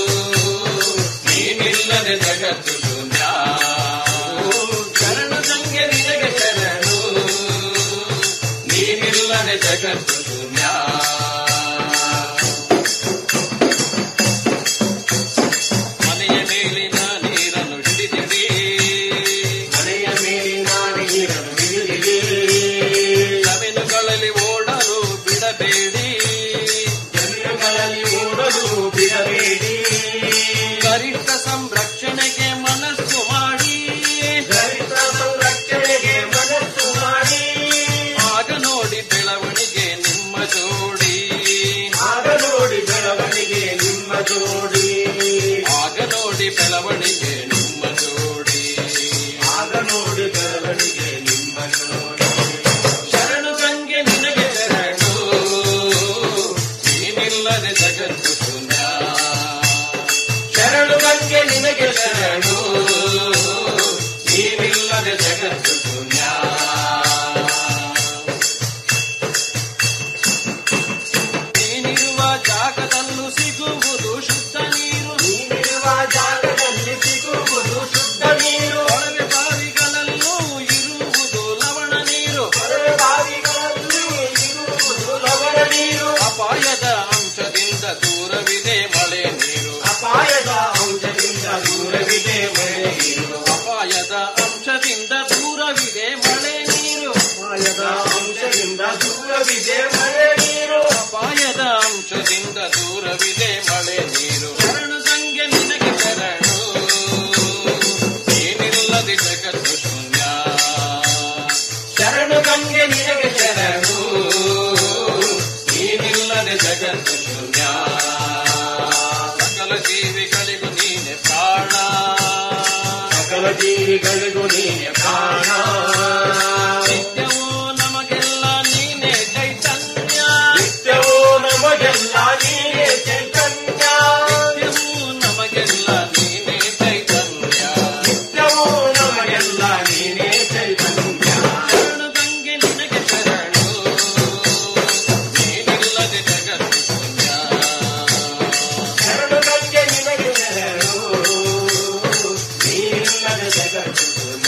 ನೀನಿಲ್ಲದೆ ಜಗತ್ತು ಶೂನ್ಯ ಶರಣು ಗಂಗೆ ನಿನಗೆ ಶರಣು ನೀನಿಲ್ಲದೆ ಜಗತ್ತು ಶೂನ್ಯ ಮನೆಯ ಮೇಲಿನ ನೀರನ್ನು ಹಿಡಿದಿರಿ ಮನೆಯ ಮೇಲಿನ ನೀರನ್ನು ಹಿಡಿದಿರಿ ಜಮೀನುಗಳಲ್ಲಿ ಓಡಲು ಬಿಡಬೇಡಿ ಜಮೀನುಗಳಲ್ಲಿ ಓಡಲು ಬಿಡಬೇಡಿ ಗರಿಷ್ಠ ಸಂರಕ್ಷಣೆಗೆ ಮನಸ್ಸು ಮಾಡಿ ಗರಿಷ್ಠ ಸಂರಕ್ಷಣೆಗೆ ಮನಸ್ಸು ಮಾಡಿ ಆಗ ನೋಡಿ ಬೆಳವಣಿಗೆ ನಿಮ್ಮ ಜೋಡಿ ಆಗ ನೋಡಿ ಬೆಳವಣಿಗೆ ನಿಮ್ಮ ಜೋಡಿ ಆಗ ನೋಡಿ ಬೆಳವಣಿಗೆ ನಿಮ್ಮ ಜೋಡಿ ಆಗ ನೋಡಿ ಬೆಳವಣಿಗೆ ನಿಮ್ಮ ಜೋಡಿ ಶರಣು ಗಂಗೆ ನಿನಗೆ ಶರಣು ನೀನಿಲ್ಲದೆ ಜಗತ್ತು ಶೂನ್ಯ ಶರಣು ಗಂಗೆ ನಿನಗೆ ಶರಣು ನೀನಿಲ್ಲದೆ ಜಗತ್ತು ಶೂನ್ಯ ನೀನಿರುವ ಜಾಗದಲ್ಲೂ ಸಿಗುವುದು ಶುದ್ಧ ನೀರು ನೀನಿರುವ ಜಾಗದಲ್ಲಿ ಸಿಗುವುದು ಶುದ್ಧ ನೀರು ಕೊಳವೆ ಬಾವಿಗಳಲ್ಲೂ ಇರುವುದು ಲವಣ ನೀರು ಕೊಳವೆ ಬಾವಿಗಳಲ್ಲಿ ಇರುವುದು ಲವಣ ನೀರು ಅಪಾಯದ ಅಂಶದಿಂದ ದೂರವಿದೆ ಮಳೆ ನೀರು ಅಪಾಯದ ಅಂಶದಿಂದ ದೂರವಿದೆ ಮಳೆ ನೀರು ಅಪಾಯದ ಅಂಶದಿಂದ ದೂರವಿದೆ ಮಳೆ ನೀರು ಅಪಾಯದ ಅಂಶದಿಂದ ದೂರವಿದೆ ಮಳೆ ನೀರು ಅಪಾಯದ ಅಂಶದಿಂದ ದೂರವಿದೆ ಮಳೆ ನೀರು ಶರಣು ಸಂಗೆ ನಿನಗೆ ಶರಣು ಏನಿಲ್ಲದೆ ಜಗತ್ತು ಶೂನ್ಯ ಶರಣು ಗಂಗೆ ನಿನಗೆ ಶರಣು ನೀನಿಲ್ಲದೆ ಜಗತ್ತು ಶೂನ್ಯ ಸಕಲ ಜೀವಿಗಳಿಗೂ ನೀನೆ ಪ್ರಾಣ ಸಕಲ ಜೀವಿಗಳಿಗೂ ನೀನೆ ಪ್ರಾಣ ನಿತ್ಯವೂ ನಮಗೆಲ್ಲ ನೀನೆ ಚೈತನ್ಯ ನಿತ್ಯವೂ ನಮಗೆಲ್ಲ ನೀನೆ ಚೈತನ್ಯ ನಿತ್ಯವೂ ನಮಗೆಲ್ಲ ನೀನೆ ಚೈತನ್ಯ ನಿತ್ಯವೂ ನಮಗೆಲ್ಲ ನೀನೆ ಚೈತನ್ಯ ಶರಣು ಗಂಗೆ ನಿನಗೆ ಶರಣು ನೀನಿಲ್ಲದೆ ಜಗತ್ತು ಶೂನ್ಯ ಶರಣು ಗಂಗೆ ನಿನಗೆ ಶರಣು ನೀನಿಲ್ಲದ ಜಗತ್ತು ಶೂನ್ಯ.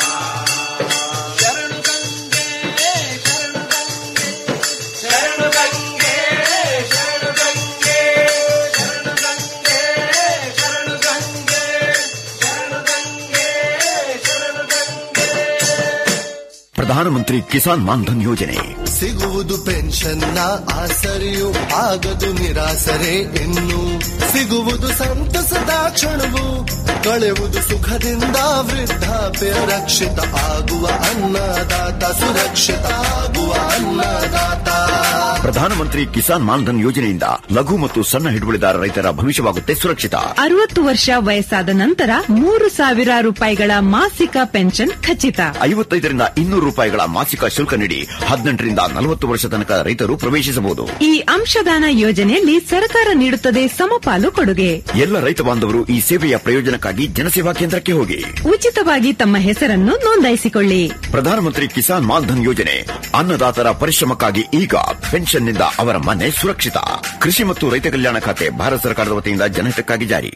ಶರಣು ಗಂಗೆ ಶರಣು ಗಂಗೆ ಶರಣು ಗಂಗೆ ಶರಣು ಗಂಗೆ ಶರಣು ಗಂಗೆ ಶರಣು ಗಂಗೆ ಶರಣು ಗಂಗೆ ಶರಣು ಗಂಗೆ ಪ್ರಧಾನಮಂತ್ರಿ ಕಿಸಾನ್ ಮಾನ್ಧನ್ ಯೋಜನೆ ಸಿಗುವುದು ಪೆನ್ಷನ್ನ ಆಸರೆಯು ಆಗದು ನಿರಾಸರೆ ಇನ್ನು ಸಿಗುವುದು ಸಂತಸದ ಕ್ಷಣವು ಕಳೆವುದು ಸುಖದಿಂದ ವೃದ್ಧಾಪ್ಯ ರಕ್ಷಿತ ಆಗುವ ಅನ್ನದಾತ ಸುರಕ್ಷಿತ ಆಗುವ ಅನ್ನದಾತ ಪ್ರಧಾನಮಂತ್ರಿ ಕಿಸಾನ್ ಮಾನ್ಧನ್ ಯೋಜನೆಯಿಂದ ಲಘು ಮತ್ತು ಸಣ್ಣ ಹಿಡುವಳಿದಾರ ರೈತರ ಭವಿಷ್ಯವಾಗುತ್ತೆ ಸುರಕ್ಷಿತ ಅರವತ್ತು ವರ್ಷ ವಯಸ್ಸಾದ ನಂತರ ಮೂರು ಸಾವಿರ ರೂಪಾಯಿಗಳ ಮಾಸಿಕ ಪೆನ್ಷನ್ ಖಚಿತ ಐವತ್ತೈದರಿಂದ ಇನ್ನೂರು ರೂಪಾಯಿಗಳ ಮಾಸಿಕ ಶುಲ್ಕ ನೀಡಿ ಹದಿನೆಂಟರಿಂದ ನಲವತ್ತು ವರ್ಷ ತನಕ ರೈತರು ಪ್ರವೇಶಿಸಬಹುದು ಈ ಅಂಶದಾನ ಯೋಜನೆಯಲ್ಲಿ ಸರ್ಕಾರ ನೀಡುತ್ತದೆ ಸಮಪಾಲು ಕೊಡುಗೆ ಎಲ್ಲ ರೈತ ಬಾಂಧವರು ಈ ಸೇವೆಯ ಪ್ರಯೋಜನಕ್ಕಾಗಿ ಜನಸೇವಾ ಕೇಂದ್ರಕ್ಕೆ ಹೋಗಿ ಉಚಿತವಾಗಿ ತಮ್ಮ ಹೆಸರನ್ನು ನೋಂದಾಯಿಸಿಕೊಳ್ಳಿ ಪ್ರಧಾನಮಂತ್ರಿ ಕಿಸಾನ್ ಮಾನ್ಧನ್ ಯೋಜನೆ ಅನ್ನದಾತರ ಪರಿಶ್ರಮಕ್ಕಾಗಿ ಈಗ ಪೆನ್ಷನ್ನಿಂದ ಅವರ ಮನೆ ಸುರಕ್ಷಿತ ಕೃಷಿ ಮತ್ತು ರೈತ ಕಲ್ಯಾಣ ಖಾತೆ ಭಾರತ ಸರ್ಕಾರದ ವತಿಯಿಂದ ಜನಹಿತಕ್ಕಾಗಿ ಜಾರಿ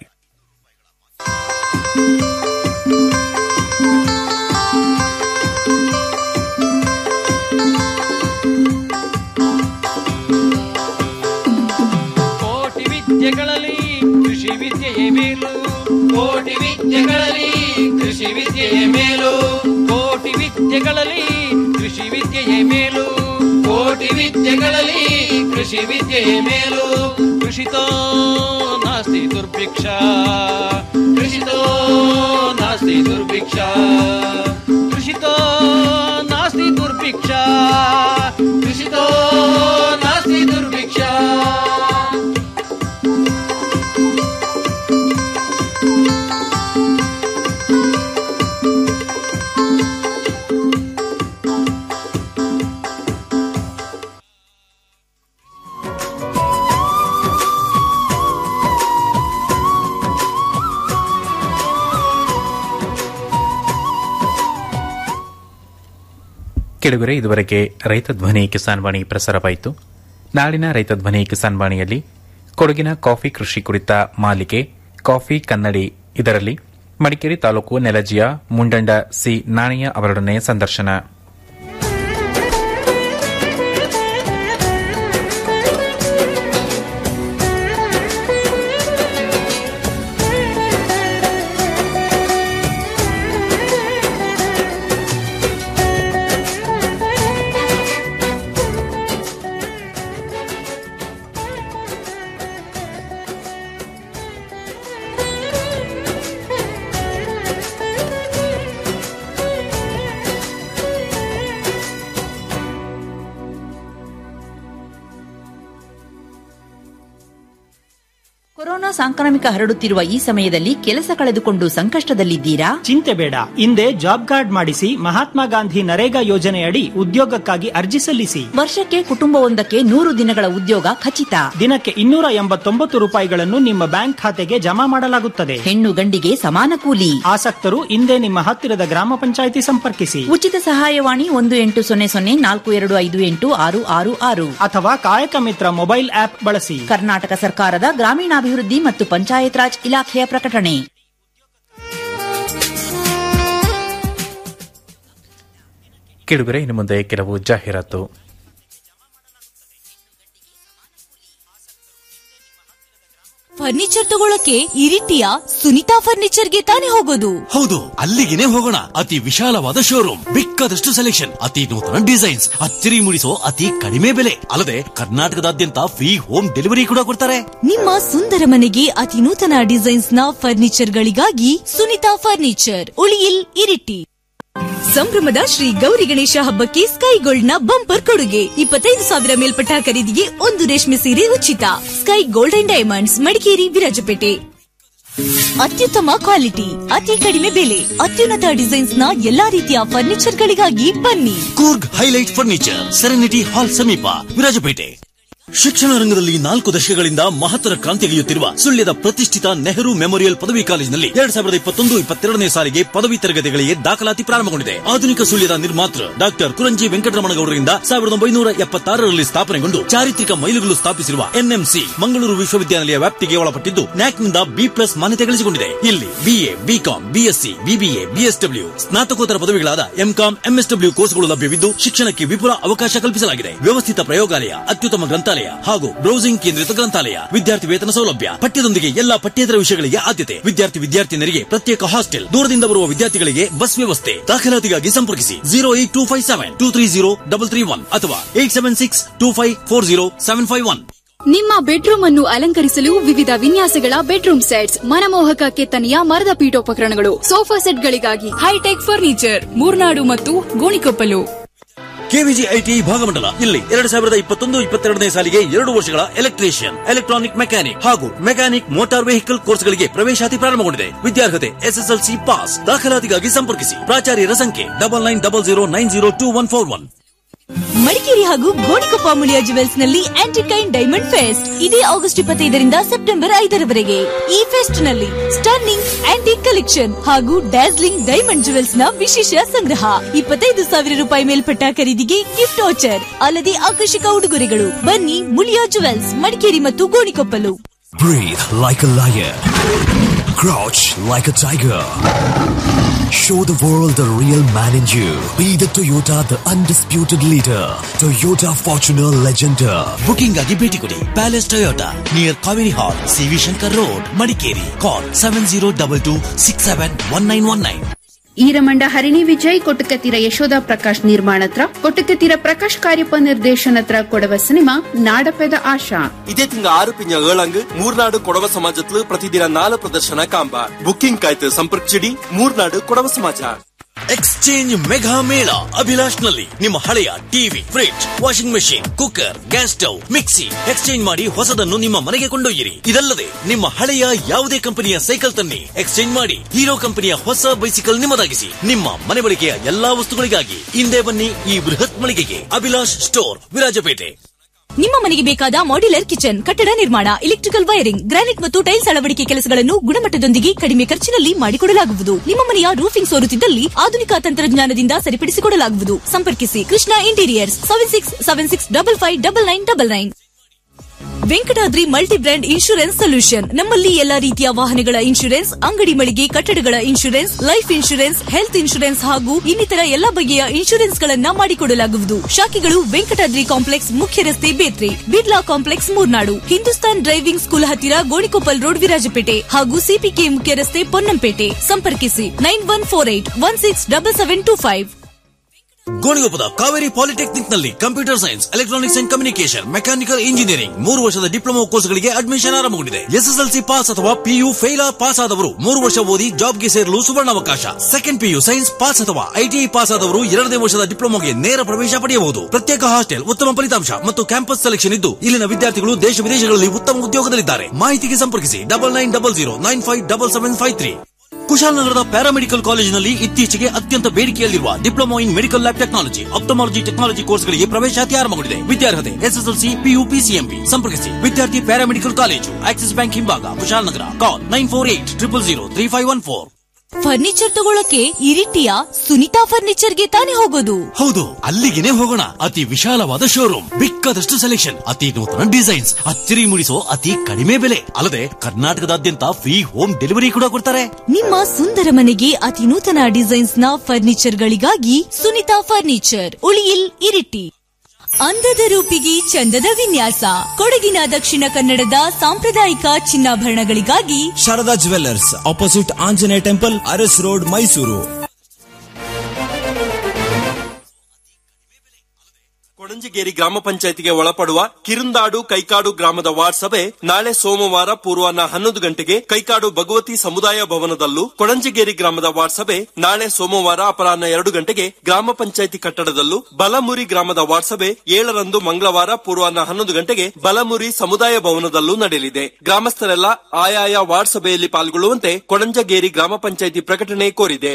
ವಿದ್ಯೆಯೇ ಮೇಲು ಕೋಟಿ ವಿದ್ಯೆಗಳಲ್ಲಿ ಕೃಷಿ ವಿದ್ಯೆಯೇ ಮೇಲು ಕೋಟಿ ವಿದ್ಯೆಗಳಲ್ಲಿ ಕೃಷಿ ವಿದ್ಯೆಯೇ ಮೇಲು ಕೋಟಿ ವಿದ್ಯೆಗಳಲ್ಲಿ ಕೃಷಿ ವಿದ್ಯೆಯೇ ಮೇಲು ಕೃಷಿತೋ ನಾಸ್ತಿ ದುರ್ಭಿಕ್ಷ ಕೃಷಿತೋ ನಾಸ್ತಿ ದುರ್ಭಿಕ್ಷ ಕೃಷಿತೋ ನಾಸ್ತಿ ದುರ್ಭಿಕ್ಷ ಕೃಷಿತೋ ನಾಸ್ತಿ ದುರ್ಭಿಕ್ಷ ಕೆಳಗರೆ ಇದುವರೆಗೆ ರೈತ ಧ್ವನಿ ಕಿಸಾನ್ ವಾಣಿ ಪ್ರಸಾರವಾಯಿತು ನಾಳಿನ ರೈತ ಧ್ವನಿ ಕಿಸಾನ್ ವಾಣಿಯಲ್ಲಿ ಕೊಡಗಿನ ಕಾಫಿ ಕೃಷಿ ಕುರಿತ ಮಾಲಿಕೆ ಕಾಫಿ ಕನ್ನಡಿ ಇದರಲ್ಲಿ ಮಡಿಕೇರಿ ತಾಲೂಕು ನೆಲಜಿಯ ಮುಂಡಂಡ ಸಿ ನಾಣಯ್ಯ ಅವರೊಡನೆ ಸಂದರ್ಶನ ಕೊರೋನಾ ಸಾಂಕ್ರಾಮಿಕ ಹರಡುತ್ತಿರುವ ಈ ಸಮಯದಲ್ಲಿ ಕೆಲಸ ಕಳೆದುಕೊಂಡು ಸಂಕಷ್ಟದಲ್ಲಿದ್ದೀರಾ ಚಿಂತೆ ಬೇಡ ಹಿಂದೆ ಜಾಬ್ ಕಾರ್ಡ್ ಮಾಡಿಸಿ ಮಹಾತ್ಮ ಗಾಂಧಿ ನರೇಗಾ ಯೋಜನೆಯಡಿ ಉದ್ಯೋಗಕ್ಕಾಗಿ ಅರ್ಜಿ ಸಲ್ಲಿಸಿ ವರ್ಷಕ್ಕೆ ಕುಟುಂಬವೊಂದಕ್ಕೆ ನೂರು ದಿನಗಳ ಉದ್ಯೋಗ ಖಚಿತ ದಿನಕ್ಕೆ ಇನ್ನೂರ ಎಂಬತ್ತೊಂಬತ್ತು ರೂಪಾಯಿಗಳನ್ನು ನಿಮ್ಮ ಬ್ಯಾಂಕ್ ಖಾತೆಗೆ ಜಮಾ ಮಾಡಲಾಗುತ್ತದೆ ಹೆಣ್ಣು ಗಂಡಿಗೆ ಸಮಾನ ಕೂಲಿ ಆಸಕ್ತರು ಹಿಂದೆ ನಿಮ್ಮ ಹತ್ತಿರದ ಗ್ರಾಮ ಪಂಚಾಯಿತಿ ಸಂಪರ್ಕಿಸಿ ಉಚಿತ ಸಹಾಯವಾಣಿ ಒಂದು ಎಂಟು ಸೊನ್ನೆ ಸೊನ್ನೆ ನಾಲ್ಕು ಎರಡು ಐದು ಎಂಟು ಆರು ಆರು ಆರು ಅಥವಾ ಕಾಯಕ ಮಿತ್ರ ಮೊಬೈಲ್ ಆಪ್ ಬಳಸಿ ಕರ್ನಾಟಕ ಸರ್ಕಾರದ ಗ್ರಾಮೀಣಾಭಿವೃದ್ಧಿ ಮತ್ತು ಪಂಚಾಯತ್ ರಾಜ್ ಇಲಾಖೆಯ ಪ್ರಕಟಣೆ ಕೆಳಗರೆ ಇನ್ನು ಮುಂದೆ ಕೆಲವು ಜಾಹೀರಾತು ಫರ್ನಿಚರ್ ತಗೊಳಕ್ಕೆ ಇರಿಟಿಯ ಸುನಿತಾ ಫರ್ನಿಚರ್ಗೆ ತಾನೇ ಹೋಗೋದು ಹೌದು ಅಲ್ಲಿಗೆನೆ ಹೋಗೋಣ ಅತಿ ವಿಶಾಲವಾದ ಶೋರೂಮ್ ಬೇಕಾದಷ್ಟು ಸೆಲೆಕ್ಷನ್ ಅತಿ ನೂತನ ಡಿಸೈನ್ಸ್ ಅಚ್ಚರಿ ಮೂಡಿಸೋ ಅತಿ ಕಡಿಮೆ ಬೆಲೆ ಅಲ್ಲದೆ ಕರ್ನಾಟಕದಾದ್ಯಂತ ಫ್ರೀ ಹೋಮ್ ಡೆಲಿವರಿ ಕೂಡ ಕೊಡ್ತಾರೆ ನಿಮ್ಮ ಸುಂದರ ಮನೆಗೆ ಅತಿ ನೂತನ ಡಿಸೈನ್ಸ್ ನ ಫರ್ನಿಚರ್ ಗಳಿಗಾಗಿ ಸುನಿತಾ ಫರ್ನಿಚರ್ ಉಳಿಯಿಲ್ ಇರಿಟಿ ಸಂಭ್ರಮದ ಶ್ರೀ ಗೌರಿ ಗಣೇಶ ಹಬ್ಬಕ್ಕೆ ಸ್ಕೈ ಗೋಲ್ಡ್ ನ ಬಂಪರ್ ಕೊಡುಗೆ ಇಪ್ಪತ್ತೈದು ಸಾವಿರ ಮೇಲ್ಪಟ್ಟ ಖರೀದಿಗೆ ಒಂದು ರೇಷ್ಮೆ ಸೀರೆ ಉಚಿತ Sky Gold and Diamonds Madikeri Virajpet ಅತ್ಯುತ್ತಮ ಕ್ವಾಲಿಟಿ ಅತಿ ಕಡಿಮೆ ಬೆಲೆ ಅತ್ಯುನ್ನತ ಡಿಸೈನ್ಸ್ ನ ಎಲ್ಲಾ ರೀತಿಯ ಫರ್ನಿಚರ್ ಗಳಿಗಾಗಿ ಬನ್ನಿ Coorg Highlight Furniture Serenity Hall ಸಮೀಪ ವಿರಾಜಪೇಟೆ ಶಿಕ್ಷಣ ರಂಗದಲ್ಲಿ ನಾಲ್ಕು ದಶಕಗಳಿಂದ ಮಹತ್ತರ ಕ್ರಾಂತಿಗಿಯುತ್ತಿರುವ ಸುಳ್ಯದ ಪ್ರತಿಷ್ಠಿತ ನೆಹರು ಮೆಮೋರಿಯಲ್ ಪದವಿ ಕಾಲೇಜಿನಲ್ಲಿ ಎರಡ್ ಸಾವಿರದ ಇಪ್ಪತ್ತೊಂದು ಇಪ್ಪತ್ತೆರಡನೇ ಸಾಲಿಗೆ ಪದವಿ ತರಗತಿಗಳಿಗೆ ದಾಖಲಾತಿ ಪ್ರಾರಂಭಗೊಂಡಿದೆ ಆಧುನಿಕ ಸುಳ್ಯದ ನಿರ್ಮಾತೃ ಡಾಕ್ಟರ್ ಕುರಂಜಿ ವೆಂಕಟರಮಣಗೌಡರಿಂದ ಸಾವಿರದ ಒಂಬೈನೂರ ಎಪ್ಪತ್ತಾರರಲ್ಲಿ ಸ್ಥಾಪನೆಗೊಂಡು ಚಾರಿತ್ರಿಕ ಮೈಲುಗಲ್ಲು ಸ್ಥಾಪಿಸಿರುವ ಎನ್ಎಂಸಿ ಮಂಗಳೂರು ವಿಶ್ವವಿದ್ಯಾನಿಲಯ ವ್ಯಾಪ್ತಿಗೆ ಒಳಪಟ್ಟಿದ್ದು ನ್ಯಾಕ್ನಿಂದ ಬಿ ಪ್ಲಸ್ ಮಾನ್ಯತೆ ಗಳಿಸಿಕೊಂಡಿದೆ ಇಲ್ಲಿ BA BCom BSc BBA BSW ಸ್ನಾತಕೋತ್ತರ ಪದವಿಗಳಾದ ಎಂಕಾಂ ಎಂಎಸ್ಡಬ್ಲ್ಯೂ ಕೋರ್ಸ್ಗಳು ಲಭ್ಯವಿದ್ದು ಶಿಕ್ಷಣಕ್ಕೆ ವಿಪುಲ ಅವಕಾಶ ಕಲ್ಪಿಸಲಾಗಿದೆ ವ್ಯವಸ್ಥಿತ ಪ್ರಯೋಗಾಲಯ ಅತ್ಯುತ್ತಮ ಗ್ರಂಥಾಲಯ ಹಾಗೂ ಬ್ರೌಸಿಂಗ್ ಕೇಂದ್ರಿತ ಗ್ರಂಥಾಲಯ ವಿದ್ಯಾರ್ಥಿ ವೇತನ ಸೌಲಭ್ಯ ಪಠ್ಯದೊಂದಿಗೆ ಎಲ್ಲಾ ಪಠ್ಯೇತರ ವಿಷಯಗಳಿಗೆ ಆದ್ಯತೆ ವಿದ್ಯಾರ್ಥಿ ವಿದ್ಯಾರ್ಥಿನಿಯರಿಗೆ ಪ್ರತ್ಯೇಕ ಹಾಸ್ಟೆಲ್ ದೂರದಿಂದ ಬರುವ ವಿದ್ಯಾರ್ಥಿಗಳಿಗೆ ಬಸ್ ವ್ಯವಸ್ಥೆ ದಾಖಲಾತಿಗಾಗಿ ಸಂಪರ್ಕಿಸಿ zero eight two five seven two three zero double three one ಅಥವಾ eight seven six two five four zero seven five one ನಿಮ್ಮ ಬೆಡ್ರೂಮ್ ಅನ್ನು ಅಲಂಕರಿಸಲು ವಿವಿಧ ವಿನ್ಯಾಸಗಳ ಬೆಡ್ರೂಮ್ ಸೆಟ್ಸ್ ಮನಮೋಹಕ ಕೆತ್ತನೆಯ ಮರದ ಪೀಠೋಪಕರಣಗಳು ಸೋಫಾ ಸೆಟ್ಗಳಿಗಾಗಿ ಹೈಟೆಕ್ ಫರ್ನಿಚರ್ ಮೂರ್ನಾಡು ಮತ್ತು ಗೋಣಿಕೊಪ್ಪಲು ಕೆವಿಜಿ ಐಟಿ ಭಾಗಮಂಡಲ ಇಲ್ಲಿ ಎರಡ್ ಸಾವಿರದ ಇಪ್ಪತ್ತೊಂದು ಇಪ್ಪತ್ತೆರಡನೇ ಸಾಲಿಗೆ ಎರಡು ವರ್ಷಗಳ ಎಲೆಕ್ಟ್ರಿಷಿಯನ್ ಎಲೆಕ್ಟ್ರಾನಿಕ್ ಮೆಕ್ಯಾನಿಕ್ ಹಾಗೂ ಮೆಕ್ಯಾನಿಕ್ ಮೋಟಾರ್ ವೆಹಿಕಲ್ ಕೋರ್ಸ್ಗಳಿಗೆ ಪ್ರವೇಶಾತಿ ಪ್ರಾರಂಭಗೊಂಡಿದೆ ವಿದ್ಯಾರ್ಹತೆ ಎಸ್ಎಸ್ಎಲ್ಸಿ ಪಾಸ್ ದಾಖಲಾತಿಗಾಗಿ ಸಂಪರ್ಕಿಸಿ ಪ್ರಾಚಾರ್ಯರ ಸಂಖ್ಯೆ double nine double zero nine zero two one four one Madikeri ಹಾಗೂ ಗೋಣಿಕೊಪ್ಪ ಮುಳಿಯ ಜುವೆಲ್ಸ್ ನಲ್ಲಿ ಆಂಟಿಕೈನ್ ಡೈಮಂಡ್ ಫೆಸ್ಟ್ ಇದೇ ಆಗಸ್ಟ್ ಇಪ್ಪತ್ತೈದರಿಂದ ಸೆಪ್ಟೆಂಬರ್ ಐದರವರೆಗೆ ಈ ಫೆಸ್ಟ್ ನಲ್ಲಿ ಸ್ಟರ್ನಿಂಗ್ ಆಂಟಿಕ್ ಕಲೆಕ್ಷನ್ ಹಾಗೂ ಡ್ಯಾಸ್ಲಿಂಗ್ ಡೈಮಂಡ್ ಜುವೆಲ್ಸ್ ನ ವಿಶೇಷ ಸಂಗ್ರಹ ಇಪ್ಪತ್ತೈದು ಸಾವಿರ ರೂಪಾಯಿ ಮೇಲ್ಪಟ್ಟ ಖರೀದಿಗೆ ಗಿಫ್ಟ್ ವೋಚರ್ ಅಲ್ಲದೆ ಆಕರ್ಷಕ ಉಡುಗೊರೆಗಳು ಬನ್ನಿ ಮುಳಿಯ ಜುವೆಲ್ಸ್ ಮಡಿಕೇರಿ ಮತ್ತು Gonikoppal Breathe like a lion. Crouch like a tiger. Show the world the real man in you. Be the Toyota, the undisputed leader. Toyota Fortuner Legender. Booking ಆಗಿ ಭೇಟಿ ಕೊಡಿ Palace Toyota near Kaveri Hall CV Shankar Road Madikeri call seven zero double two six seven one nine one nine Iramanda Harini Vijay Kottakathira Yashoda Prakash ನಿರ್ಮಾಣತ್ರ ಕೊಟ್ಟಕತೀರ ಪ್ರಕಾಶ್ ಕಾರ್ಯಪ ನಿರ್ದೇಶನತ್ರ Kodava cinema Nadapeda Asha ಇದೇ ತಿಂಗ ಆರು ಪಿಂಜ ಏಳಂಗ್ ಮೂರ್ನಾಡು ಕೊಡವ ಸಮಾಜತ್ಲು ಪ್ರತಿದಿನ ನಾಲ್ ಪ್ರದರ್ಶನ ಕಾಂಬ ಬುಕಿಂಗ್ ಕಾಯ್ತು ಸಂಪರ್ಕಿಸಿಡಿ ಮೂರ್ನಾಡು ಕೊಡವ ಸಮಾಜ ಎಕ್ಸ್ಚೇಂಜ್ ಮೆಗಾ ಮೇಳ ಅಭಿಲಾಷ್ ನಲ್ಲಿ ನಿಮ್ಮ ಹಳೆಯ TV fridge washing machine cooker gas stove mixie exchange ಮಾಡಿ ಹೊಸದನ್ನು ನಿಮ್ಮ ಮನೆಗೆ ಕೊಂಡೊಯ್ಯಿರಿ ಇದಲ್ಲದೆ ನಿಮ್ಮ ಹಳೆಯ ಯಾವುದೇ ಕಂಪನಿಯ ಸೈಕಲ್ ತನ್ನಿ ಎಕ್ಸ್ಚೇಂಜ್ ಮಾಡಿ ಹೀರೋ ಕಂಪನಿಯ ಹೊಸ ಬೈಸಿಕಲ್ ನಿಮ್ಮದಾಗಿಸಿ ನಿಮ್ಮ ಮನೆ ಬಳಕೆಯ ಎಲ್ಲಾ ವಸ್ತುಗಳಿಗಾಗಿ ಹಿಂದೆ ಬನ್ನಿ ಈ ಬೃಹತ್ ಮಳಿಗೆಗೆ ಅಭಿಲಾಷ್ ಸ್ಟೋರ್ ವಿರಾಜಪೇಟೆ ನಿಮ್ಮ ಮನೆಗೆ ಬೇಕಾದ ಮಾಡ್ಯುಲರ್ ಕಿಚನ್ ಕಟ್ಟಡ ನಿರ್ಮಾಣ ಇಲೆಕ್ಟ್ರಿಕಲ್ ವೈರಿಂಗ್ ಗ್ರಾನೈಟ್ ಮತ್ತು ಟೈಲ್ಸ್ ಅಳವಡಿಕೆ ಕೆಲಸಗಳನ್ನು ಗುಣಮಟ್ಟದೊಂದಿಗೆ ಕಡಿಮೆ ಖರ್ಚಿನಲ್ಲಿ ಮಾಡಿಕೊಡಲಾಗುವುದು ನಿಮ್ಮ ಮನೆಯ ರೂಫಿಂಗ್ ಸೋರುತ್ತಿದ್ದಲ್ಲಿ ಆಧುನಿಕ ತಂತ್ರಜ್ಞಾನದಿಂದ ಸರಿಪಡಿಸಿಕೊಡಲಾಗುವುದು ಸಂಪರ್ಕಿಸಿ Krishna Interiors seven six seven six double five double nine double nine Venkatadri multi brand insurance solution ನಮ್ಮಲ್ಲಿ ಎಲ್ಲಾ ರೀತಿಯ ವಾಹನಗಳ ಇನ್ಶೂರೆನ್ಸ್ ಅಂಗಡಿ ಮಳಿಗೆ ಕಟ್ಟಡಗಳ insurance life insurance health insurance ಹಾಗೂ ಇನ್ನಿತರ ಎಲ್ಲ ಬಗೆಯ ಇನ್ಶೂರೆನ್ಸ್ ಗಳನ್ನ ಮಾಡಿಕೊಡಲಾಗುವುದು ಶಾಖೆಗಳು ವೆಂಕಟಾದ್ರಿ ಕಾಂಪ್ಲೆಕ್ಸ್ ಮುಖ್ಯ ರಸ್ತೆ Bethri Birla complex Murnad Hindustan driving school ಹತ್ತಿರ ಗೋಣಿಕೊಪ್ಪಲ್ ರೋಡ್ ವಿರಾಜಪೇಟೆ ಹಾಗೂ ಸಿಪಿಕೆ ಮುಖ್ಯ ರಸ್ತೆ ಪೊನ್ನಂಪೇಟೆ ಸಂಪರ್ಕಿಸಿ nine one four eight one six double seven two five ಗೋಣಿಗೊಪ್ಪದ ಕಾವೇರಿ ಪಾಲಿಟೆಕ್ನಿಕ್ ನಲ್ಲಿ computer science electronics and communication mechanical engineering ಮೂರು ವರ್ಷದ ಡಿಪ್ಲೊಮಾ ಕೋರ್ಸ್ಗಳಿಗೆ ಅಡ್ಮಿಷನ್ ಆರಂಭಗೊಂಡಿದೆ ಎಸ್ಎಸ್ಎಲ್ಸಿ ಪಾಸ್ ಅಥವಾ ಪಿಯು ಫೇಲ್ ಪಾಸ್ ಆದವರು ಮೂರು ವರ್ಷ ಓದಿ ಜಾಬ್ಗೆ ಸೇರಲು ಸುವರ್ಣಾವಕಾಶ ಸೆಕೆಂಡ್ ಪಿಯು ಸೈನ್ಸ್ ಪಾಸ್ ಅಥವಾ ಐಟಿಐ ಪಾಸ್ ಆದವರು ಎರಡನೇ ವರ್ಷದ ಡಿಪ್ಲೊಮಾಗೆ ನೇರ ಪ್ರವೇಶ ಪಡೆಯಬಹುದು ಪ್ರತ್ಯೇಕ ಹಾಸ್ಟೆಲ್ ಉತ್ತಮ ಫಲಿತಾಂಶ ಮತ್ತು ಕ್ಯಾಂಪಸ್ ಸೆಲೆಕ್ಷನ್ ಇದ್ದು ಇಲ್ಲಿನ ವಿದ್ಯಾರ್ಥಿಗಳು ದೇಶ ವಿದೇಶಗಳಲ್ಲಿ ಉತ್ತಮ ಉದ್ಯೋಗದಲ್ಲಿದ್ದಾರೆ ಮಾಹಿತಿಗೆ ಸಂಪರ್ಕಿಸಿ double nine double zero nine five double seven five three ಕುಶಾಲನಗರದ ಪ್ಯಾರಾಮೆಡಿಕಲ್ ಕಾಲೇಜಿನಲ್ಲಿ ಇತ್ತೀಚೆಗೆ ಅತ್ಯಂತ ಬೇಡಿಕೆಯಲ್ಲಿರುವ diploma in medical lab technology ophthalmology technology ಕೋರ್ಸ್ಗಳಿಗೆ ಪ್ರವೇಶಾತಿ ಆರಂಭಗೊಂಡಿದೆ ವಿದ್ಯಾರ್ಹತೆ ಎಸ್ಎಸ್ಎಲ್ಸಿ ಪಿಯು ಪಿಸಿಎಂಬಿ ಸಂಪರ್ಕಿಸಿ ವಿದ್ಯಾರ್ಥಿ ಪ್ಯಾರಾಮೆಡಿಕಲ್ ಕಾಲೇಜು ಆಕ್ಸಿಸ್ ಬ್ಯಾಂಕ್ ಹಿಂಭಾಗ Kushalnagar call nine four eight triple zero three five one four furniture ತಗೊಳಕ್ಕೆ ಇರಿಟಿಯ ಸುನಿತಾ ಫರ್ನಿಚರ್ಗೆ ತಾನೇ ಹೋಗೋದು ಹೌದು ಅಲ್ಲಿಗೆನೆ ಹೋಗೋಣ ಅತಿ ವಿಶಾಲವಾದ ಶೋರೂಮ್ ಬಿಕ್ಕದಷ್ಟು ಸೆಲೆಕ್ಷನ್ ಅತಿ ನೂತನ ಡಿಸೈನ್ಸ್ ಅಚ್ಚರಿ ಮೂಡಿಸೋ ಅತಿ ಕಡಿಮೆ ಬೆಲೆ ಅಲ್ಲದೆ ಕರ್ನಾಟಕದಾದ್ಯಂತ ಫ್ರೀ ಹೋಮ್ ಡೆಲಿವರಿ ಕೂಡ ಕೊಡ್ತಾರೆ ನಿಮ್ಮ ಸುಂದರ ಮನೆಗೆ ಅತಿ ನೂತನ ಡಿಸೈನ್ಸ್ ನ ಫರ್ನಿಚರ್ ಗಳಿಗಾಗಿ ಸುನಿತಾ ಫರ್ನಿಚರ್ ಉಳಿಯಿಲ್ ಇರಿಟಿ ಅಂದದ ರೂಪಿಗೆ ಚಂದದ ವಿನ್ಯಾಸ ಕೊಡಗಿನ ದಕ್ಷಿಣ ಕನ್ನಡದ ಸಾಂಪ್ರದಾಯಿಕ ಚಿನ್ನಾಭರಣಗಳಿಗಾಗಿ Sharada Jewellers opposite Anjaneya temple Aras road Mysuru Konanjigeri ಗ್ರಾಮ ಪಂಚಾಯತಿಗೆ ಒಳಪಡುವ ಕಿರುಂದಾಡು ಕೈಕಾಡು ಗ್ರಾಮದ ವಾರ್ಡ್ ಸಭೆ ನಾಳೆ ಸೋಮವಾರ ಪೂರ್ವಾಹ್ನ ಹನ್ನೊಂದು ಗಂಟೆಗೆ ಕೈಕಾಡು ಭಗವತಿ ಸಮುದಾಯ ಭವನದಲ್ಲೂ ಕೊಣಂಜಿಗೇರಿ ಗ್ರಾಮದ ವಾರ್ಡ್ ಸಭೆ ನಾಳೆ ಸೋಮವಾರ ಅಪರಾಹ್ನ ಎರಡು ಗಂಟೆಗೆ ಗ್ರಾಮ ಪಂಚಾಯತಿ ಕಟ್ಟಡದಲ್ಲೂ ಬಲಮುರಿ ಗ್ರಾಮದ ವಾರ್ಡ್ ಸಭೆ ಏಳರಂದು ಮಂಗಳವಾರ ಪೂರ್ವಾಹ್ನ ಹನ್ನೊಂದು ಗಂಟೆಗೆ ಬಲಮುರಿ ಸಮುದಾಯ ಭವನದಲ್ಲೂ ನಡೆಯಲಿದೆ ಗ್ರಾಮಸ್ಥರೆಲ್ಲ ಆಯಾಯ ವಾರ್ಡ್ ಸಭೆಯಲ್ಲಿ ಪಾಲ್ಗೊಳ್ಳುವಂತೆ ಕೊಣಂಜಗೇರಿ ಗ್ರಾಮ ಪಂಚಾಯತಿ ಪ್ರಕಟಣೆ ಕೋರಿದೆ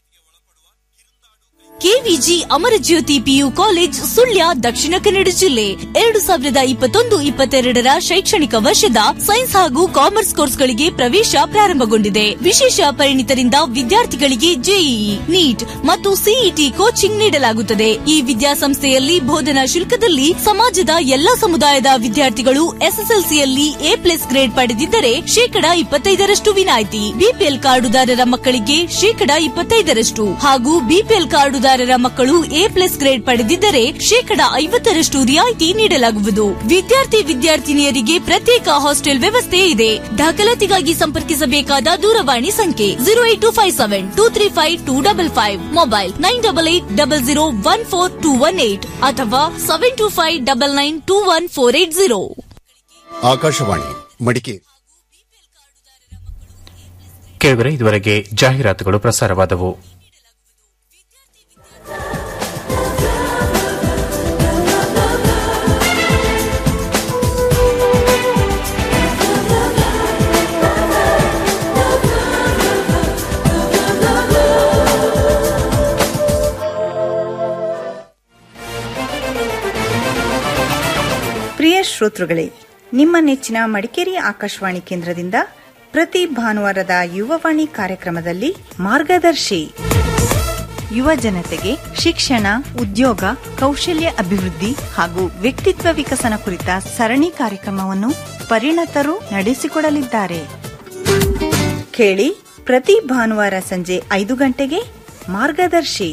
KVG Amarajyothi PU college Sullia Dakshina Kannada ಜಿಲ್ಲೆ ಎರಡು ಸಾವಿರದ ಇಪ್ಪತ್ತೊಂದು ಇಪ್ಪತ್ತೆರಡರ ಶೈಕ್ಷಣಿಕ ವರ್ಷದ ಸೈನ್ಸ್ ಹಾಗೂ ಕಾಮರ್ಸ್ ಕೋರ್ಸ್ಗಳಿಗೆ ಪ್ರವೇಶ ಪ್ರಾರಂಭಗೊಂಡಿದೆ ವಿಶೇಷ ಪರಿಣಿತರಿಂದ ವಿದ್ಯಾರ್ಥಿಗಳಿಗೆ ಜೆಇಇ ನೀಟ್ ಮತ್ತು ಸಿಇಟಿ ಕೋಚಿಂಗ್ ನೀಡಲಾಗುತ್ತದೆ ಈ ವಿದ್ಯಾಸಂಸ್ಥೆಯಲ್ಲಿ ಬೋಧನಾ ಶುಲ್ಕದಲ್ಲಿ ಸಮಾಜದ ಎಲ್ಲಾ ಸಮುದಾಯದ ವಿದ್ಯಾರ್ಥಿಗಳು ಎಸ್ಎಸ್ಎಲ್ಸಿಯಲ್ಲಿ ಎ ಪ್ಲಸ್ ಗ್ರೇಡ್ ಪಡೆದಿದ್ದರೆ ಶೇಕಡ ಇಪ್ಪತ್ತೈದರಷ್ಟು ವಿನಾಯಿತಿ ಬಿಪಿಎಲ್ ಕಾರ್ಡುದಾರರ ಮಕ್ಕಳಿಗೆ ಶೇಕಡ ಇಪ್ಪತ್ತೈದರಷ್ಟು ಹಾಗೂ ಬಿಪಿಎಲ್ ಕಾರ್ಡುದಾರರ ಮಕ್ಕಳು ಎ ಪ್ಲಸ್ ಗ್ರೇಡ್ ಪಡೆದಿದ್ದರೆ ಶೇಕಡ ಐವತ್ತರಷ್ಟು ರಿಯಾಯಿತಿ ನೀಡಲಾಗುವುದು ವಿದ್ಯಾರ್ಥಿ ವಿದ್ಯಾರ್ಥಿನಿಯರಿಗೆ ಪ್ರತ್ಯೇಕ ಹಾಸ್ಟೆಲ್ ವ್ಯವಸ್ಥೆ ಇದೆ ದಾಖಲಾತಿಗಾಗಿ ಸಂಪರ್ಕಿಸಬೇಕಾದ ದೂರವಾಣಿ ಸಂಖ್ಯೆ zero eight two five seven two three five two double five mobile nine double eight double zero one four two one eight ಅಥವಾ seven two five double nine two one four eight zero Akashvani ಮಡಿಕೆ ಕೇಳಿದರೆ ಇದುವರೆಗೆ ಜಾಹೀರಾತುಗಳು ಪ್ರಸಾರವಾದವು ಪ್ರಿಯ ಶ್ರೋತೃಗಳೇ ನಿಮ್ಮ ನೆಚ್ಚಿನ ಮಡಿಕೇರಿ ಆಕಾಶವಾಣಿ ಕೇಂದ್ರದಿಂದ ಪ್ರತಿ ಭಾನುವಾರದ ಯುವವಾಣಿ ಕಾರ್ಯಕ್ರಮದಲ್ಲಿ ಮಾರ್ಗದರ್ಶಿ ಯುವ ಜನತೆಗೆ ಶಿಕ್ಷಣ ಉದ್ಯೋಗ ಕೌಶಲ್ಯ ಅಭಿವೃದ್ಧಿ ಹಾಗೂ ವ್ಯಕ್ತಿತ್ವ ವಿಕಸನ ಕುರಿತ ಸರಣಿ ಕಾರ್ಯಕ್ರಮವನ್ನು ಪರಿಣತರು ನಡೆಸಿಕೊಡಲಿದ್ದಾರೆ ಕೇಳಿ ಪ್ರತಿ ಭಾನುವಾರ ಸಂಜೆ ಐದು ಗಂಟೆಗೆ ಮಾರ್ಗದರ್ಶಿ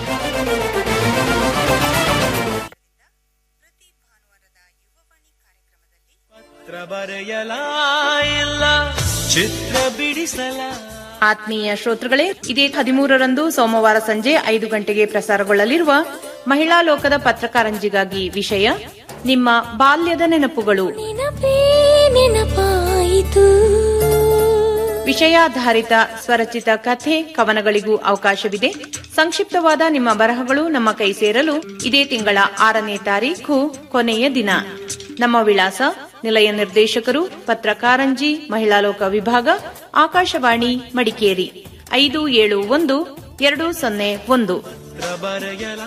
ಚಿತ್ರ ಬರೆಯಲ ಇಲ್ಲ ಚಿತ್ರ ಬಿಡಿಸಲ ಆತ್ಮೀಯ ಶ್ರೋತೃಗಳೇ ಇದೇ ಹದಿಮೂರರಂದು ಸೋಮವಾರ ಸಂಜೆ ಐದು ಗಂಟೆಗೆ ಪ್ರಸಾರಗೊಳ್ಳಲಿರುವ ಮಹಿಳಾ ಲೋಕದ ಪತ್ರಕಾರಂಜಿಗಾಗಿ ವಿಷಯ ನಿಮ್ಮ ಬಾಲ್ಯದ ನೆನಪುಗಳು ವಿಷಯಾಧಾರಿತ ಸ್ವರಚಿತ ಕಥೆ ಕವನಗಳಿಗೂ ಅವಕಾಶವಿದೆ ಸಂಕ್ಷಿಪ್ತವಾದ ನಿಮ್ಮ ಬರಹಗಳು ನಮ್ಮ ಕೈ ಸೇರಲು ಇದೇ ತಿಂಗಳ ಆರನೇ ತಾರೀಖು ಕೊನೆಯ ದಿನ ನಮ್ಮ ವಿಳಾಸ ನಿಲಯ ನಿರ್ದೇಶಕರು ಪತ್ರಕಾರಂಜಿ ಮಹಿಳಾ ಲೋಕ ವಿಭಾಗ ಆಕಾಶವಾಣಿ ಮಡಿಕೇರಿ ಐದು ಏಳು ಒಂದು ಎರಡು ಸೊನ್ನೆ ಒಂದು ಚಿತ್ರ ಬರೆಯಲ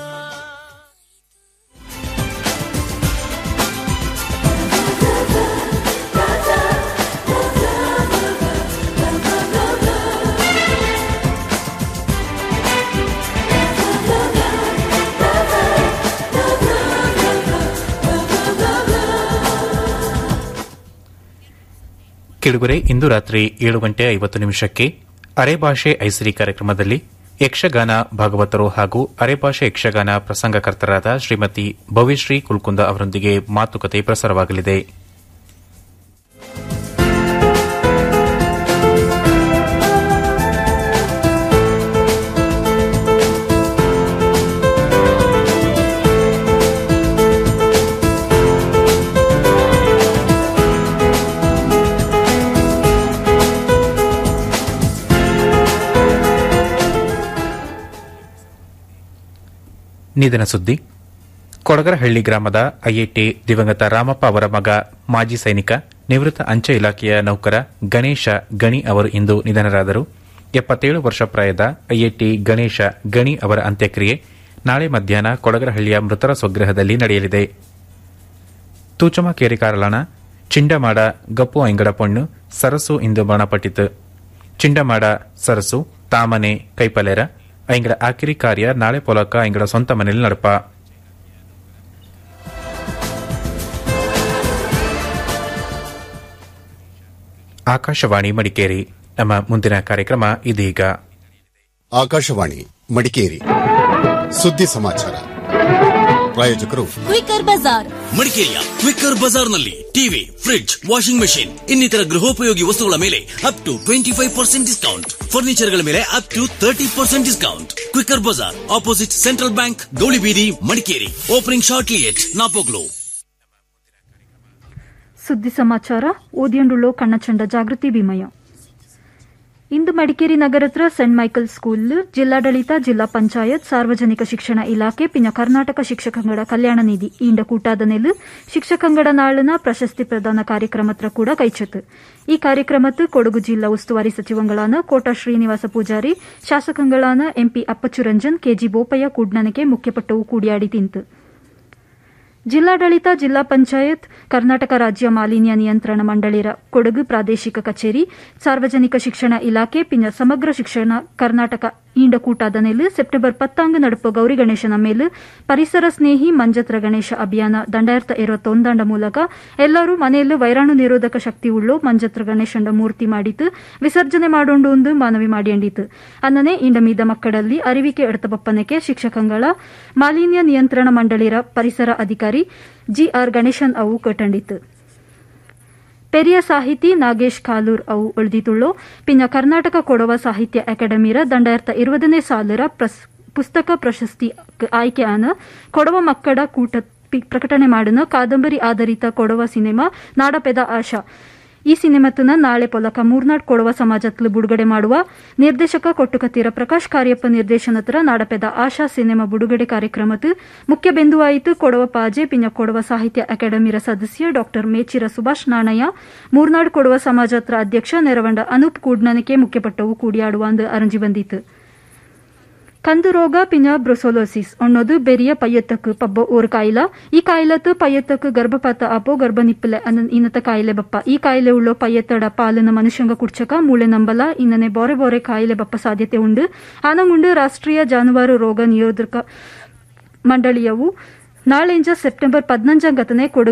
ಕಿಡುಗುರೆ ಇಂದು ರಾತ್ರಿ ಏಳು ಗಂಟೆ ಐವತ್ತು ನಿಮಿಷಕ್ಕೆ ಅರೆಭಾಷೆ ಐಸಿರಿ ಕಾರ್ಯಕ್ರಮದಲ್ಲಿ ಯಕ್ಷಗಾನ ಭಾಗವತರು ಹಾಗೂ ಅರೆಭಾಷೆ ಯಕ್ಷಗಾನ ಪ್ರಸಂಗಕರ್ತರಾದ ಶ್ರೀಮತಿ ಭವ್ಯಶ್ರೀ ಕುಲ್ಕುಂದ ಅವರೊಂದಿಗೆ ಮಾತುಕತೆ ಪ್ರಸಾರವಾಗಲಿದೆ ನಿಧನ ಸುದ್ದಿ ಕೊಡಗರಹಳ್ಳಿ ಗ್ರಾಮದ ಐಐಟಿ ದಿವಂಗತ ರಾಮಪ್ಪ ಅವರ ಮಗ ಮಾಜಿ ಸೈನಿಕ ನಿವೃತ್ತ ಅಂಚೆ ಇಲಾಖೆಯ ನೌಕರ ಗಣೇಶ ಗಣಿ ಅವರು ಇಂದು ನಿಧನರಾದರು ಎಪ್ಪತ್ತೇಳು ವರ್ಷ ಪ್ರಾಯದ ಐಐಟಿ ಗಣೇಶ ಗಣಿ ಅವರ ಅಂತ್ಯಕ್ರಿಯೆ ನಾಳೆ ಮಧ್ಯಾಹ್ನ ಕೊಡಗರಹಳ್ಳಿಯ ಮೃತರ ಸ್ವಗ್ರಹದಲ್ಲಿ ನಡೆಯಲಿದೆ ತೂಚಮ ಕೇರಿಕಾರಲಣ ಚಿಂಡಮಾಡ ಗಪ್ಪು ಐಂಗಡ ಪೊಣ್ಣು ಸರಸು ಇಂದು ಮರಣಪಟ್ಟಿತು ಚಿಂಡಮಾಡ ಸರಸು ತಾಮನೆ ಕೈಪಲೆರ ಐಂಗಡ ಆಕಿರಿ ಕಾರ್ಯ ನಾಳೆ ಪೊಲಕ ಐಂಗಡ ಸ್ವಂತ ಮನೆಯಲ್ಲಿ ನಡಪ ಆಕಾಶವಾಣಿ ಮಡಿಕೇರಿ ನಮ್ಮ ಮುಂದಿನ ಕಾರ್ಯಕ್ರಮ ಇದೀಗ ಆಕಾಶವಾಣಿ ಮಡಿಕೇರಿ ಸುದ್ದಿ ಸಮಾಚಾರ ಪ್ರಾಯೋಜಕರು ಕ್ವಿಕರ್ ಬಜಾರ್ ಮಡಿಕೇರಿಯ ಕ್ವಿಕರ್ ಬಜಾರ್ನಲ್ಲಿ ಟಿವಿ ಫ್ರಿಡ್ಜ್ ವಾಷಿಂಗ್ ಮೆಷಿನ್ ಇನ್ನಿತರ ಗೃಹೋಪಯೋಗಿ ವಸ್ತುಗಳ ಮೇಲೆ up to twenty five percent discount ಫರ್ನಿಚರ್ಗಳ ಮೇಲೆ up to thirty percent discount Quicker Bazaar opposite Central Bank Gowlibeedi Madikeri opening shortly at Napoklu ಸುದ್ದಿ ಸಮಾಚಾರ ಓದಿಯಂಡುಳ್ಳೋ ಕಣ್ಣಚಂಡ ಜಾಗೃತಿ ವಿಮಯ ಇಂದು ಮಡಿಕೇರಿ ನಗರತ್ರ ಸೆಂಟ್ ಮೈಕಲ್ ಸ್ಕೂಲ್ ಜಿಲ್ಲಾಡಳಿತ ಜಿಲ್ಲಾ ಪಂಚಾಯತ್ ಸಾರ್ವಜನಿಕ ಶಿಕ್ಷಣ ಇಲಾಖೆ ಪಿನ ಕರ್ನಾಟಕ ಶಿಕ್ಷಕಂಗಡ ಕಲ್ಯಾಣ ನಿಧಿ ಈಂಡ ಕೂಟಾದ ನೆಲು ಶಿಕ್ಷಕಂಗಡ ನಾಳಿನ ಪ್ರಶಸ್ತಿ ಪ್ರದಾನ ಕಾರ್ಯಕ್ರಮತ್ರ ಕೂಡ ಕೈಚತ್ತು ಈ ಕಾರ್ಯಕ್ರಮತ್ತು ಕೊಡಗು ಜಿಲ್ಲಾ ಉಸ್ತುವಾರಿ ಸಚಿವಂಗಳಾನ ಕೋಟ ಶ್ರೀನಿವಾಸ ಪೂಜಾರಿ ಶಾಸಕಂಗಳಾನ ಎಂಪಿ ಅಪ್ಪಚ್ಚುರಂಜನ್ ಕೆಜಿ ಬೋಪಯ್ಯ ಕೂಡ್ನನಗೆ ಮುಖ್ಯಪಟ್ಟವು ಕೂಡಿಯಾಡಿ ತಿಂತು ಜಿಲ್ಲಾಡಳಿತ ಜಿಲ್ಲಾ ಪಂಚಾಯತ್ ಕರ್ನಾಟಕ ರಾಜ್ಯ ಮಾಲಿನ್ಯ ನಿಯಂತ್ರಣ ಮಂಡಳಿರ ಕೊಡಗು ಪ್ರಾದೇಶಿಕ ಕಚೇರಿ ಸಾರ್ವಜನಿಕ ಶಿಕ್ಷಣ ಇಲಾಖೆ ಪಿನ ಸಮಗ್ರ ಶಿಕ್ಷಣ ಕರ್ನಾಟಕ ಈಂಡ ಕೂಟಾದ ನೆಲೆ ಸೆಪ್ಟೆಂಬರ್ ಪತ್ತಾಂಗ್ ನಡುಪ ಗೌರಿ ಗಣೇಶನ ಮೇಲೆ ಪರಿಸರ ಸ್ನೇಹಿ ಮಂಜತ್ರ ಗಣೇಶ ಅಭಿಯಾನ ದಂಡಾಯಿರತ ಇರುವತ್ತೊಂದಾಂಡ ಮೂಲಕ ಎಲ್ಲರೂ ಮನೆಯಲ್ಲೂ ವೈರಾಣು ನಿರೋಧಕ ಶಕ್ತಿ ಉಳ್ಳೋ ಮಂಜತ್ರ ಗಣೇಶಂಡ ಮೂರ್ತಿ ಮಾಡಿತು ವಿಸರ್ಜನೆ ಮಾಡೋಂಡು ಒಂದು ಮನವಿ ಮಾಡಿಯಂಡಿತು ಅನ್ನನೆ ಇಂಡ ಮೀದ ಮಕ್ಕಳಲ್ಲಿ ಅರಿವಿಕೆ ಎಡ್ತ ಬಪ್ಪನಕ್ಕೆ ಶಿಕ್ಷಕಂಗಳ ಮಾಲಿನ್ಯ ನಿಯಂತ್ರಣ ಮಂಡಳಿರ ಪರಿಸರ ಅಧಿಕಾರಿ ಜಿಆರ್ ಗಣೇಶನ್ ಅವು ಕಟ್ಟಂಡಿತು ಪೆರಿಯ ಸಾಹಿತಿ ನಾಗೇಶ್ ಕಾಲೂರ್ ಅವು ಉಳಿದಿತುಳ್ಳೋ ಪಿನ್ನ ಕರ್ನಾಟಕ ಕೊಡವ ಸಾಹಿತ್ಯ ಅಕಾಡೆಮಿರ ದಂಡಾಯಿರತ ಇರುವದನೇ ಸಾಲರ ಪುಸ್ತಕ ಪ್ರಶಸ್ತಿ ಆಯ್ಕೆ ಆನ ಕೊಡವ ಮಕ್ಕಳ ಕೂಟ ಪ್ರಕಟಣೆ ಮಾಡಿನ ಕಾದಂಬರಿ ಆಧಾರಿತ ಕೊಡವ ಸಿನಿಮಾ ನಾಡಪೆದ ಆಶಾ ಈ ಸಿನಿಮಾತನ ನಾಳೆ ಪೊಲಕ ಮೂರ್ನಾಡ್ ಕೊಡವ ಸಮಾಜತ್ಲು ಬಿಡುಗಡೆ ಮಾಡುವ ನಿರ್ದೇಶಕ ಕೊಟ್ಟುಕತ್ತೀರ ಪ್ರಕಾಶ್ ಕಾರ್ಯಪ್ಪ ನಿರ್ದೇಶನತ್ರ ನಾಡಪೆದ ಆಶಾ ಸಿನಿಮಾ ಬಿಡುಗಡೆ ಕಾರ್ಯಕ್ರಮದ ಮುಖ್ಯ ಬಿಂದುವಾಯಿತು ಕೊಡವ ಪಾಜೆ ಪಿನ್ನ ಕೊಡವ ಸಾಹಿತ್ಯ ಅಕಾಡೆಮಿರ ಸದಸ್ಯ ಡಾ ಮೇಚಿರ ಸುಭಾಷ್ ನಾಣಯ್ಯ ಮೂರ್ನಾಡ್ ಕೊಡವ ಸಮಾಜತ್ರ ಅಧ್ಯಕ್ಷ ನೆರವಂಡ ಅನೂಪ್ ಕೂಡ್ನನಕೆ ಮುಖ್ಯಪಟ್ಟವು ಕೂಡಿಯಾಡುವ ಅಂದು ಅರಂಜಿ ಬಂದಿತು ಕಂದು ರೋಗ ಪಿನ ಬ್ರೊಸೋಲೋಸಿಸ್ ಅನ್ನೋದು ಬೆರಿಯ ಪಯ್ಯತ್ತಕ್ಕೆ ಪಬ್ಬ ಓರ್ ಕಾಯಿಲ ಈ ಕಾಯಿಲತ್ತು ಪಯ್ಯತ್ತಕ್ಕೆ ಗರ್ಭಪಾತ ಆಪೋ ಗರ್ಭ ನಿಪ್ಪಲೆ ಇನ್ನತ ಕಾಯಿಲೆ ಬಪ್ಪ ಈ ಕಾಯಿಲೆ ಉಳ್ಳೋ ಪಯ್ಯತ್ತಡ ಪಾಲನ ಮನುಷ್ಯಂಗ ಕುಡ್ಚಕ ಮೂಳೆ ನಂಬಲ ಇನ್ನನೆ ಬೋರೆ ಬೋರೆ ಕಾಯಿಲೆ ಬಪ್ಪ ಸಾಧ್ಯತೆ ಉಂಡು ಆನಂಗುಂಡು ರಾಷ್ಟ್ರೀಯ ಜಾನುವಾರು ರೋಗ ನಿರೋಧಕ ಮಂಡಳಿಯವು ನಾಳೆಂಜ ಸೆಪ್ಟೆಂಬರ್ ಪದ್ನಂಜಾಂ ಗತನೆ ಕೊಡಗು